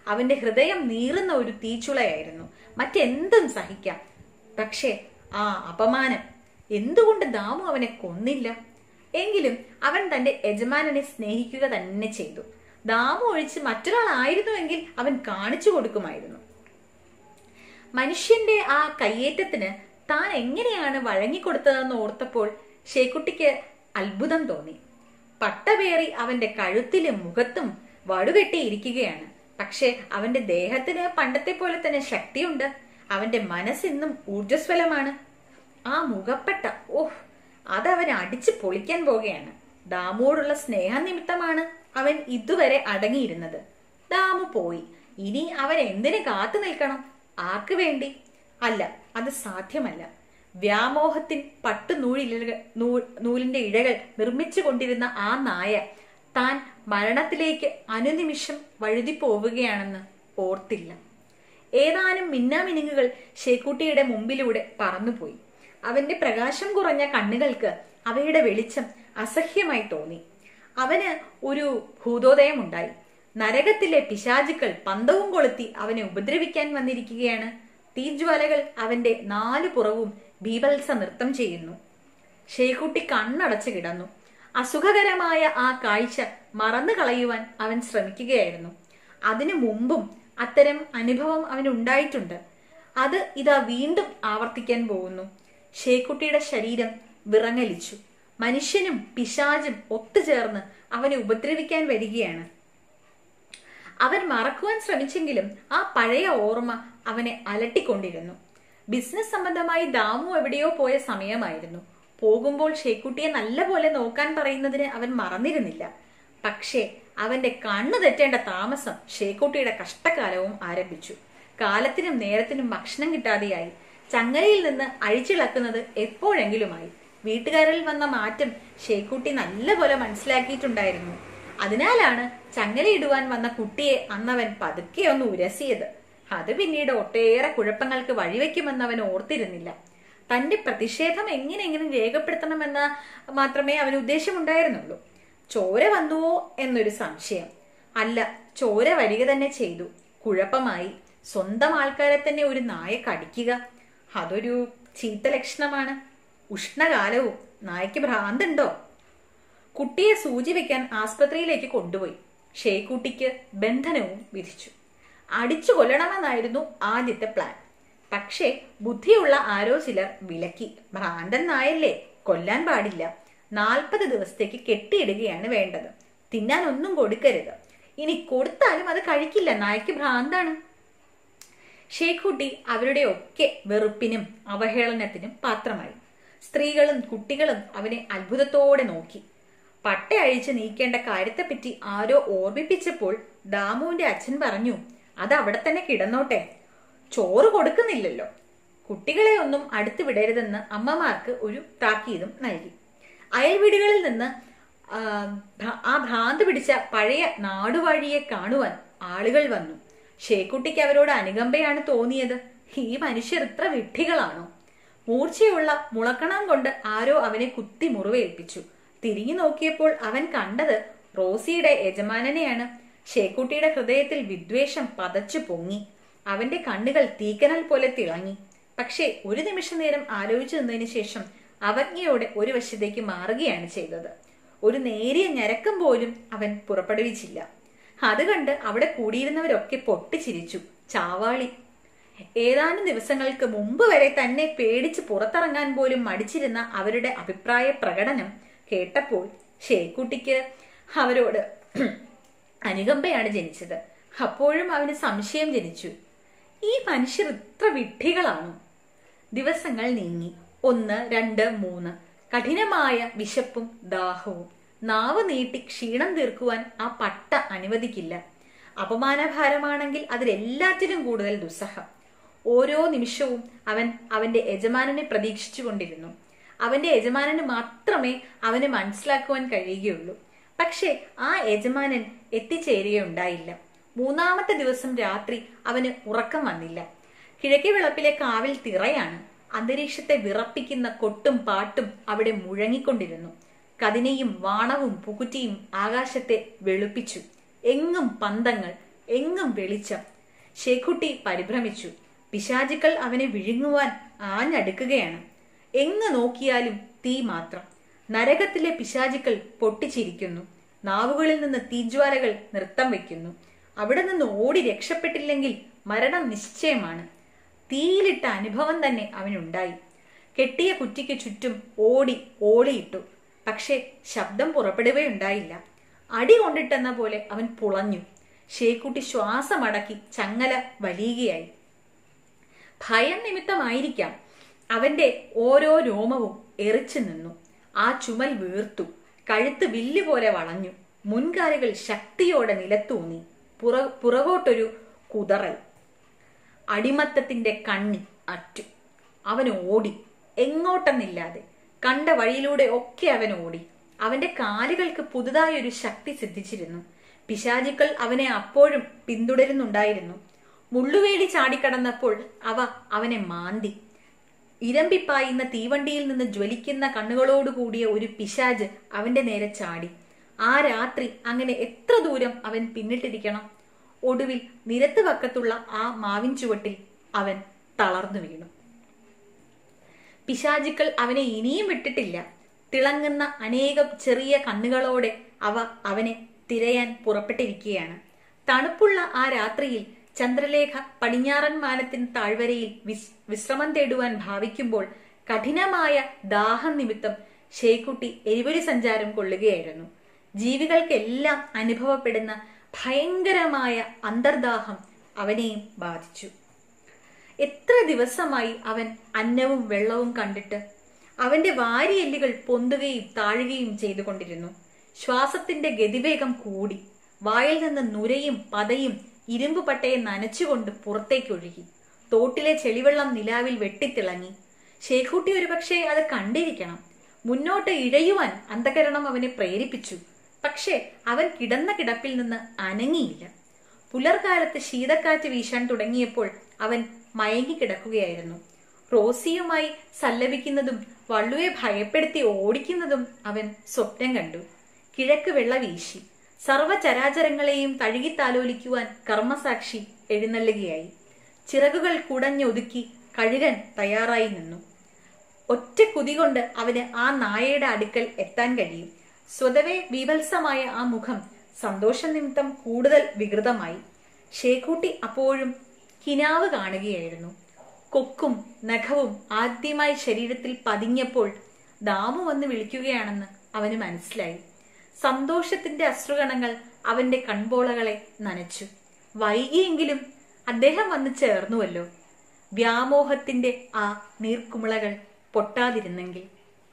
അവന്റെ ഹൃദയം നീറുന്ന ഒരു തീച്ചുളയായിരുന്നു മറ്റെന്തും സഹിക്കാം പക്ഷേ ആ അപമാനം എന്തുകൊണ്ട് ദാമു അവനെ കൊന്നില്ല എങ്കിലും അവൻ തന്റെ യജമാനനെ സ്നേഹിക്കുക തന്നെ ചെയ്തു ദാമു ഒഴിച്ച് മറ്റൊരാളായിരുന്നുവെങ്കിൽ അവൻ കാണിച്ചു കൊടുക്കുമായിരുന്നു മനുഷ്യന്റെ ആ കയ്യേറ്റത്തിന് താൻ എങ്ങനെയാണ് വഴങ്ങിക്കൊടുത്തതെന്ന് ഓർത്തപ്പോൾ ഷേക്കുട്ടിക്ക് അത്ഭുതം തോന്നി പട്ടപേറി അവന്റെ കഴുത്തിലും മുഖത്തും വടുകെട്ടിയിരിക്കുകയാണ് പക്ഷെ അവന്റെ ദേഹത്തിന് പണ്ടത്തെ പോലെ തന്നെ ശക്തിയുണ്ട് അവന്റെ മനസ്സിന്നും ഊർജ്ജസ്വലമാണ് ആ മുഖപ്പെട്ട ഓഹ് അതവൻ അടിച്ചു പൊളിക്കാൻ പോകുകയാണ് ദാമുവോടുള്ള സ്നേഹനിമിത്തമാണ് അവൻ ഇതുവരെ അടങ്ങിയിരുന്നത് ദാമു പോയി ഇനി അവൻ എന്തിനു കാത്തു നിൽക്കണം ആർക്ക് വേണ്ടി അല്ല അത് സാധ്യമല്ല വ്യാമോഹത്തിൻ പട്ടു നൂലിഴകൾ നൂലിന്റെ ഇഴകൾ നിർമ്മിച്ചു കൊണ്ടിരുന്ന ആ നായ താൻ മരണത്തിലേക്ക് അനുനിമിഷം വഴുതി പോവുകയാണെന്ന് ഓർത്തില്ല ഏതാനും മിന്നാമിനുങ്ങുകൾ ഷേക്കുട്ടിയുടെ മുമ്പിലൂടെ പറന്നുപോയി അവന്റെ പ്രകാശം കുറഞ്ഞ കണ്ണുകൾക്ക് അവയുടെ വെളിച്ചം അസഹ്യമായി തോന്നി അവന് ഒരു ഭൂതോദയം ഉണ്ടായി നരകത്തിലെ പിശാചുക്കൾ പന്തവും കൊളുത്തി അവനെ ഉപദ്രവിക്കാൻ വന്നിരിക്കുകയാണ് തീജ്വാലകൾ അവന്റെ നാലു പുറവും ബീഭത്സ നൃത്തം ചെയ്യുന്നു ഷേക്കുട്ടി കണ്ണടച്ചു കിടന്നു അസുഖകരമായ ആ കാഴ്ച മറന്നു കളയുവാൻ അവൻ ശ്രമിക്കുകയായിരുന്നു അതിനു മുമ്പും അത്തരം അനുഭവം അവന് ഉണ്ടായിട്ടുണ്ട് അത് ഇതാ വീണ്ടും ആവർത്തിക്കാൻ പോകുന്നു ഷേക്കുട്ടിയുടെ ശരീരം വിറങ്ങലിച്ചു മനുഷ്യനും പിശാചും ഒത്തുചേർന്ന് അവനെ ഉപദ്രവിക്കാൻ വരികയാണ് അവൻ മറക്കുവാൻ ശ്രമിച്ചെങ്കിലും ആ പഴയ ഓർമ്മ അവനെ അലട്ടിക്കൊണ്ടിരുന്നു ബിസിനസ് സംബന്ധമായി ദാമു എവിടെയോ പോയ സമയമായിരുന്നു പോകുമ്പോൾ ഷേക്കുട്ടിയെ നല്ലപോലെ നോക്കാൻ പറയുന്നതിന് അവൻ മറന്നിരുന്നില്ല പക്ഷേ അവന്റെ കണ്ണു തെറ്റേണ്ട താമസം ഷേക്കുട്ടിയുടെ കഷ്ടകാലവും ആരംഭിച്ചു കാലത്തിനും നേരത്തിനും ഭക്ഷണം കിട്ടാതെയായി ചങ്ങലയിൽ നിന്ന് അഴിച്ചിളക്കുന്നത് എപ്പോഴെങ്കിലുമായി വീട്ടുകാരിൽ വന്ന മാറ്റം ഷേക്കുട്ടി നല്ലപോലെ മനസ്സിലാക്കിയിട്ടുണ്ടായിരുന്നു അതിനാലാണ് ചങ്ങലയിടുവാൻ വന്ന കുട്ടിയെ അന്നവൻ പതുക്കെ ഒന്ന് ഉരസിയത് അത് പിന്നീട് ഒട്ടേറെ കുഴപ്പങ്ങൾക്ക് വഴിവെക്കുമെന്ന് അവൻ ഓർത്തിരുന്നില്ല തന്റെ പ്രതിഷേധം എങ്ങനെയെങ്കിലും രേഖപ്പെടുത്തണമെന്ന് മാത്രമേ അവന് ഉദ്ദേശമുണ്ടായിരുന്നുള്ളൂ ചോര വന്നുവോ എന്നൊരു സംശയം അല്ല ചോര വരിക തന്നെ ചെയ്തു കുഴപ്പമായി സ്വന്തം ആൾക്കാരെ തന്നെ ഒരു നായ കടിക്കുക അതൊരു ചീത്ത ലക്ഷണമാണ് ഉഷ്ണകാലവും നായ്ക്ക് ഭ്രാന്തുണ്ടോ കുട്ടിയെ സൂചി വെക്കാൻ ആസ്പത്രിയിലേക്ക് കൊണ്ടുപോയി ഷേക്കുട്ടിക്ക് ബന്ധനവും വിധിച്ചു അടിച്ചു കൊല്ലണമെന്നായിരുന്നു ആദ്യത്തെ പ്ലാൻ പക്ഷേ ബുദ്ധിയുള്ള ആരോ ചിലർ വിലക്കി ഭ്രാന്തൻ നായല്ലേ കൊല്ലാൻ പാടില്ല നാൽപ്പത് ദിവസത്തേക്ക് കെട്ടിയിടുകയാണ് വേണ്ടത് തിന്നാൻ ഒന്നും കൊടുക്കരുത് ഇനി കൊടുത്താലും അത് കഴിക്കില്ല നായ്ക്ക് ഭ്രാന്താണ് ഷേഖുട്ടി അവരുടെ ഒക്കെ വെറുപ്പിനും അവഹേളനത്തിനും പാത്രമായി സ്ത്രീകളും കുട്ടികളും അവനെ അത്ഭുതത്തോടെ നോക്കി പട്ട അഴിച്ച് നീക്കേണ്ട കാര്യത്തെപ്പറ്റി ആരോ ഓർമ്മിപ്പിച്ചപ്പോൾ ദാമുവിന്റെ അച്ഛൻ പറഞ്ഞു അത് അവിടെ തന്നെ കിടന്നോട്ടെ ചോറ് കൊടുക്കുന്നില്ലല്ലോ കുട്ടികളെ ഒന്നും അടുത്ത് വിടരുതെന്ന് അമ്മമാർക്ക് ഒരു താക്കീതും നൽകി അയൽവീടുകളിൽ നിന്ന് ആ ഭ്രാന്ത് പിടിച്ച പഴയ നാടുവഴിയെ കാണുവാൻ ആളുകൾ വന്നു ഷേക്കുട്ടിക്ക് അവരോട് അനുകമ്പയാണ് തോന്നിയത് ഈ മനുഷ്യർ ഇത്ര വിഡ്ഢികളാണോ മൂർച്ചയുള്ള മുളക്കണം കൊണ്ട് ആരോ അവനെ കുത്തി മുറിവേൽപ്പിച്ചു തിരിഞ്ഞു നോക്കിയപ്പോൾ അവൻ കണ്ടത് റോസിയുടെ യജമാനനെയാണ് ഷേക്കുട്ടിയുടെ ഹൃദയത്തിൽ വിദ്വേഷം പതച്ചു പൊങ്ങി അവന്റെ കണ്ണുകൾ തീക്കനൽ പോലെ തിളങ്ങി പക്ഷേ ഒരു നിമിഷ നേരം ആലോചിച്ചു നിന്നതിന് ശേഷം അവജ്ഞയോടെ ഒരു വശത്തേക്ക് മാറുകയാണ് ചെയ്തത് ഒരു നേരിയ ഞരക്കം പോലും അവൻ പുറപ്പെടുവിച്ചില്ല അത് കണ്ട് അവിടെ കൂടിയിരുന്നവരൊക്കെ പൊട്ടിച്ചിരിച്ചു ചാവാളി ഏതാനും ദിവസങ്ങൾക്ക് മുമ്പ് വരെ തന്നെ പേടിച്ച് പുറത്തിറങ്ങാൻ പോലും മടിച്ചിരുന്ന അവരുടെ അഭിപ്രായ പ്രകടനം കേട്ടപ്പോൾ ഷേക്കുട്ടിക്ക് അവരോട് അനുകമ്പയാണ് ജനിച്ചത് അപ്പോഴും അവന് സംശയം ജനിച്ചു ഈ മനുഷ്യർ ഇത്ര വിഡ്ഢികളാണോ ദിവസങ്ങൾ നീങ്ങി ഒന്ന് രണ്ട് മൂന്ന് കഠിനമായ വിശപ്പും ദാഹവും നാവ് നീട്ടി ക്ഷീണം തീർക്കുവാൻ ആ പട്ട അനുവദിക്കില്ല അപമാനഭാരമാണെങ്കിൽ അതിലെല്ലാറ്റിലും കൂടുതൽ ദുസ്സഹം ഓരോ നിമിഷവും അവൻ അവന്റെ യജമാനനെ പ്രതീക്ഷിച്ചുകൊണ്ടിരുന്നു അവന്റെ യജമാനന് മാത്രമേ അവനെ മനസ്സിലാക്കുവാൻ കഴിയുകയുള്ളൂ പക്ഷേ ആ യജമാനൻ എത്തിച്ചേരുകയുണ്ടായില്ല മൂന്നാമത്തെ ദിവസം രാത്രി അവന് ഉറക്കം വന്നില്ല കിഴക്കേ വിളപ്പിലെ കാവിൽ തിറയാണ് അന്തരീക്ഷത്തെ വിറപ്പിക്കുന്ന കൊട്ടും പാട്ടും അവിടെ മുഴങ്ങിക്കൊണ്ടിരുന്നു കതിനയും വാണവും പുകുറ്റിയും ആകാശത്തെ വെളുപ്പിച്ചു എങ്ങും പന്തങ്ങൾ എങ്ങും വെളിച്ചം ഷേഖുട്ടി പരിഭ്രമിച്ചു പിശാചുക്കൾ അവനെ വിഴുങ്ങുവാൻ ആഞ്ഞടുക്കുകയാണ് എങ്ങ് നോക്കിയാലും തീ മാത്രം നരകത്തിലെ പിശാചുക്കൾ പൊട്ടിച്ചിരിക്കുന്നു നാവുകളിൽ നിന്ന് തീജ്വാലകൾ നൃത്തം വയ്ക്കുന്നു അവിടെ നിന്ന് ഓടി രക്ഷപ്പെട്ടില്ലെങ്കിൽ മരണം നിശ്ചയമാണ് തീയിലിട്ട അനുഭവം തന്നെ അവനുണ്ടായി കെട്ടിയ കുറ്റിക്ക് ചുറ്റും ഓടി ഓളിയിട്ടു പക്ഷേ ശബ്ദം പുറപ്പെടുകയുണ്ടായില്ല അടി കൊണ്ടിട്ടെന്ന പോലെ അവൻ പുളഞ്ഞു ഷേക്കുട്ടി ശ്വാസമടക്കി ചങ്ങല വലിയുകയായി ഭയം നിമിത്തമായിരിക്കാം അവന്റെ ഓരോ രോമവും എറിച്ചു നിന്നു ആ ചുമൽ വീർത്തു കഴുത്ത് വില്ല് പോലെ വളഞ്ഞു മുൻകാലുകൾ ശക്തിയോടെ നിലത്തൂന്നി പുറ പുറകോട്ടൊരു കുതറൽ അടിമത്തത്തിന്റെ കണ്ണി അറ്റു അവൻ ഓടി എങ്ങോട്ടെന്നില്ലാതെ കണ്ട വഴിയിലൂടെ ഒക്കെ അവൻ ഓടി അവന്റെ കാലുകൾക്ക് പുതുതായി ഒരു ശക്തി സിദ്ധിച്ചിരുന്നു പിശാചുക്കൾ അവനെ അപ്പോഴും പിന്തുടരുന്നുണ്ടായിരുന്നു മുള്ളുവേലി ചാടിക്കടന്നപ്പോൾ അവ അവനെ മാന്തി ഇരമ്പിപ്പായുന്ന തീവണ്ടിയിൽ നിന്ന് ജ്വലിക്കുന്ന കണ്ണുകളോടുകൂടിയ ഒരു പിശാജ് അവന്റെ നേരെ ചാടി ആ രാത്രി അങ്ങനെ എത്ര ദൂരം അവൻ പിന്നിട്ടിരിക്കണം ഒടുവിൽ നിരത്ത് വക്കത്തുള്ള ആ മാവിൻ ചുവട്ടിൽ അവൻ തളർന്നു വീണു പിശാചുക്കൾ അവനെ ഇനിയും വിട്ടിട്ടില്ല തിളങ്ങുന്ന അനേകം ചെറിയ കണ്ണുകളോടെ അവ അവനെ തിരയാൻ പുറപ്പെട്ടിരിക്കുകയാണ് തണുപ്പുള്ള ആ രാത്രിയിൽ ചന്ദ്രലേഖ പടിഞ്ഞാറൻ മാനത്തിന് താഴ്വരയിൽ വിസ് വിശ്രമം തേടുവാൻ ഭാവിക്കുമ്പോൾ കഠിനമായ ദാഹം നിമിത്തം ഷേക്കുട്ടി എരിവൊരി സഞ്ചാരം കൊള്ളുകയായിരുന്നു ജീവികൾക്കെല്ലാം അനുഭവപ്പെടുന്ന ഭയങ്കരമായ അന്തർദാഹം അവനെയും ബാധിച്ചു എത്ര ദിവസമായി അവൻ അന്നവും വെള്ളവും കണ്ടിട്ട് അവന്റെ വാരിയെല്ലുകൾ പൊന്തുകയും താഴുകയും ചെയ്തുകൊണ്ടിരുന്നു ശ്വാസത്തിന്റെ ഗതിവേഗം കൂടി വായിൽ നിന്ന് നുരയും പതയും ഇരുമ്പ് പട്ടയെ നനച്ചുകൊണ്ട് പുറത്തേക്കൊഴുകി തോട്ടിലെ ചെളിവെള്ളം നിലാവിൽ വെട്ടിത്തിളങ്ങി ഷേഖൂട്ടി ഒരുപക്ഷെ അത് കണ്ടിരിക്കണം മുന്നോട്ട് ഇഴയുവാൻ അന്ധകരണം അവനെ പ്രേരിപ്പിച്ചു പക്ഷേ അവൻ കിടന്ന കിടപ്പിൽ നിന്ന് അനങ്ങിയില്ല പുലർകാലത്ത് ശീതക്കാറ്റ് വീശാൻ തുടങ്ങിയപ്പോൾ അവൻ മയങ്ങിക്കിടക്കുകയായിരുന്നു റോസിയുമായി സല്ലപിക്കുന്നതും വള്ളുവെ ഭയപ്പെടുത്തി ഓടിക്കുന്നതും അവൻ സ്വപ്നം കണ്ടു കിഴക്ക് വെള്ള വീശി സർവചരാചരങ്ങളെയും തഴുകിത്താലോലിക്കുവാൻ കർമ്മസാക്ഷി എഴുന്നള്ളുകയായി ചിറകുകൾ കുടഞ്ഞൊതുക്കി കഴുകൻ തയ്യാറായി നിന്നു ഒറ്റ കുതി കൊണ്ട് അവന് ആ നായയുടെ അടുക്കൽ എത്താൻ കഴിയും സ്വതവേ വിവത്സമായ ആ മുഖം സന്തോഷ നിമിത്തം കൂടുതൽ വികൃതമായി ഷേഖൂട്ടി അപ്പോഴും കിനാവ് കാണുകയായിരുന്നു കൊക്കും നഖവും ആദ്യമായി ശരീരത്തിൽ പതിഞ്ഞപ്പോൾ ദാമു വന്ന് വിളിക്കുകയാണെന്ന് അവന് മനസ്സിലായി സന്തോഷത്തിന്റെ അശ്രുകണങ്ങൾ അവന്റെ കൺപോളകളെ നനച്ചു വൈകിയെങ്കിലും അദ്ദേഹം വന്ന് ചേർന്നുവല്ലോ വ്യാമോഹത്തിന്റെ ആ നീർക്കുമിളകൾ പൊട്ടാതിരുന്നെങ്കിൽ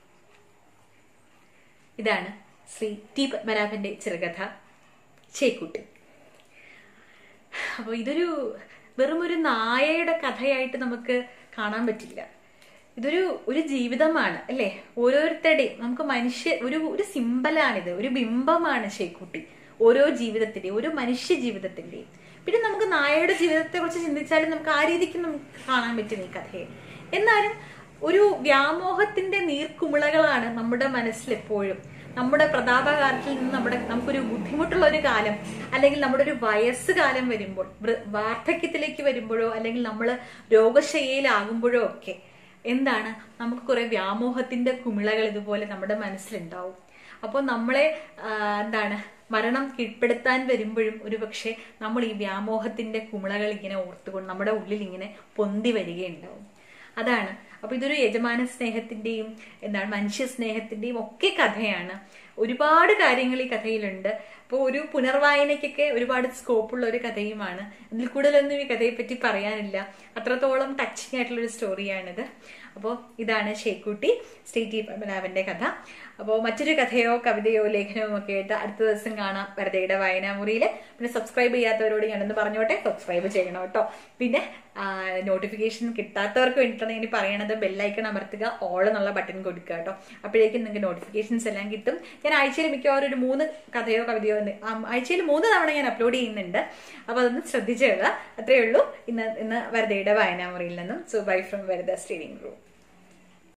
ഇതാണ് ശ്രീ ടി പത്മനാഭന്റെ ചെറുകഥ ചേക്കുട്ടി അപ്പോൾ ഇതൊരു വെറും ഒരു നായയുടെ കഥയായിട്ട് നമുക്ക് കാണാൻ പറ്റില്ല ഇതൊരു ഒരു ജീവിതമാണ് അല്ലേ ഓരോരുത്തരുടെയും നമുക്ക് മനുഷ്യ ഒരു ഒരു സിമ്പലാണിത് ഒരു ബിംബമാണ് ഷേക്കുട്ടി ഓരോ ജീവിതത്തിന്റെയും ഓരോ മനുഷ്യ ജീവിതത്തിന്റെയും പിന്നെ നമുക്ക് നായയുടെ ജീവിതത്തെ കുറിച്ച് ചിന്തിച്ചാലും നമുക്ക് ആ രീതിക്ക് നമുക്ക് കാണാൻ പറ്റും ഈ കഥയെ എന്നാലും ഒരു വ്യാമോഹത്തിന്റെ നീർക്കുമിളകളാണ് നമ്മുടെ മനസ്സിൽ എപ്പോഴും നമ്മുടെ പ്രതാപകാലത്തിൽ നിന്ന് നമ്മുടെ നമുക്കൊരു ബുദ്ധിമുട്ടുള്ള ഒരു കാലം അല്ലെങ്കിൽ നമ്മുടെ ഒരു വയസ്സ് കാലം വരുമ്പോൾ വൃ- വാർദ്ധക്യത്തിലേക്ക് വരുമ്പോഴോ അല്ലെങ്കിൽ നമ്മൾ രോഗശയ്യയിലാകുമ്പോഴോ ഒക്കെ എന്താണ് നമുക്ക് കുറെ വ്യാമോഹത്തിന്റെ കുമിളകൾ ഇതുപോലെ നമ്മുടെ മനസ്സിലുണ്ടാവും അപ്പോൾ നമ്മളെ ആ, എന്താണ് മരണം കീഴ്പ്പെടുത്താൻ വരുമ്പോഴും ഒരുപക്ഷെ നമ്മൾ ഈ വ്യാമോഹത്തിന്റെ കുമിളകൾ ഇങ്ങനെ ഓർത്തുകൊണ്ട് നമ്മുടെ ഉള്ളിൽ ഇങ്ങനെ പൊന്തി വരികയുണ്ടാവും അതാണ് അപ്പൊ ഇതൊരു യജമാന സ്നേഹത്തിന്റെയും എന്താണ് മനുഷ്യ സ്നേഹത്തിന്റെയും ഒക്കെ കഥയാണ് ഒരുപാട് കാര്യങ്ങൾ ഈ കഥയിലുണ്ട് അപ്പോൾ ഒരു പുനർവായനയ്ക്കൊക്കെ ഒരുപാട് സ്കോപ്പുള്ള ഒരു കഥയുമാണ് അതിൽ കൂടുതലൊന്നും ഈ കഥയെ പറ്റി പറയാനില്ല അത്രത്തോളം ടച്ചിങ് ആയിട്ടുള്ള ഒരു സ്റ്റോറിയാണിത് അപ്പോൾ ഇതാണ് ഷേക്കുട്ടി ശ്രീ ടി പത്മനാഭന്റെ കഥ അപ്പോൾ മറ്റൊരു കഥയോ കവിതയോ ലേഖനവും ഒക്കെ ആയിട്ട് അടുത്ത ദിവസം കാണാം വെറുതെയുടെ വായനാമുറിയിൽ പിന്നെ സബ്സ്ക്രൈബ് ചെയ്യാത്തവരോട് ഞാനൊന്ന് പറഞ്ഞോട്ടെ സബ്സ്ക്രൈബ് ചെയ്യണം കേട്ടോ പിന്നെ നോട്ടിഫിക്കേഷൻ കിട്ടാത്തവർക്ക് വേണ്ടിയിട്ടാണ് ഇനി പറയണത് ബെല്ലൈക്കൺ അമർത്തുക ഓൾ എന്നുള്ള ബട്ടൺ കൊടുക്കുക കേട്ടോ അപ്പോഴേക്കും നിങ്ങൾക്ക് നോട്ടിഫിക്കേഷൻസ് എല്ലാം കിട്ടും ഞാൻ ആഴ്ചയിൽ മിക്കവാറും ഒരു മൂന്ന് കഥയോ കവിതയോ ഉണ്ട്. ആ, ആഴ്ചയിൽ മൂന്ന് തവണ ഞാൻ അപ്ലോഡ് ചെയ്യുന്നുണ്ട് അപ്പോൾ അതൊന്ന് ശ്രദ്ധിച്ചേക്കുക അത്രയേ ഉള്ളൂ ഇന്ന് ഇന്ന് വെറുതെയുടെ വായനാമുറിയിൽ നിന്നും സോ ബൈ ഫ്രം വെറുതെ സ്റ്റീഡിംഗ് റൂം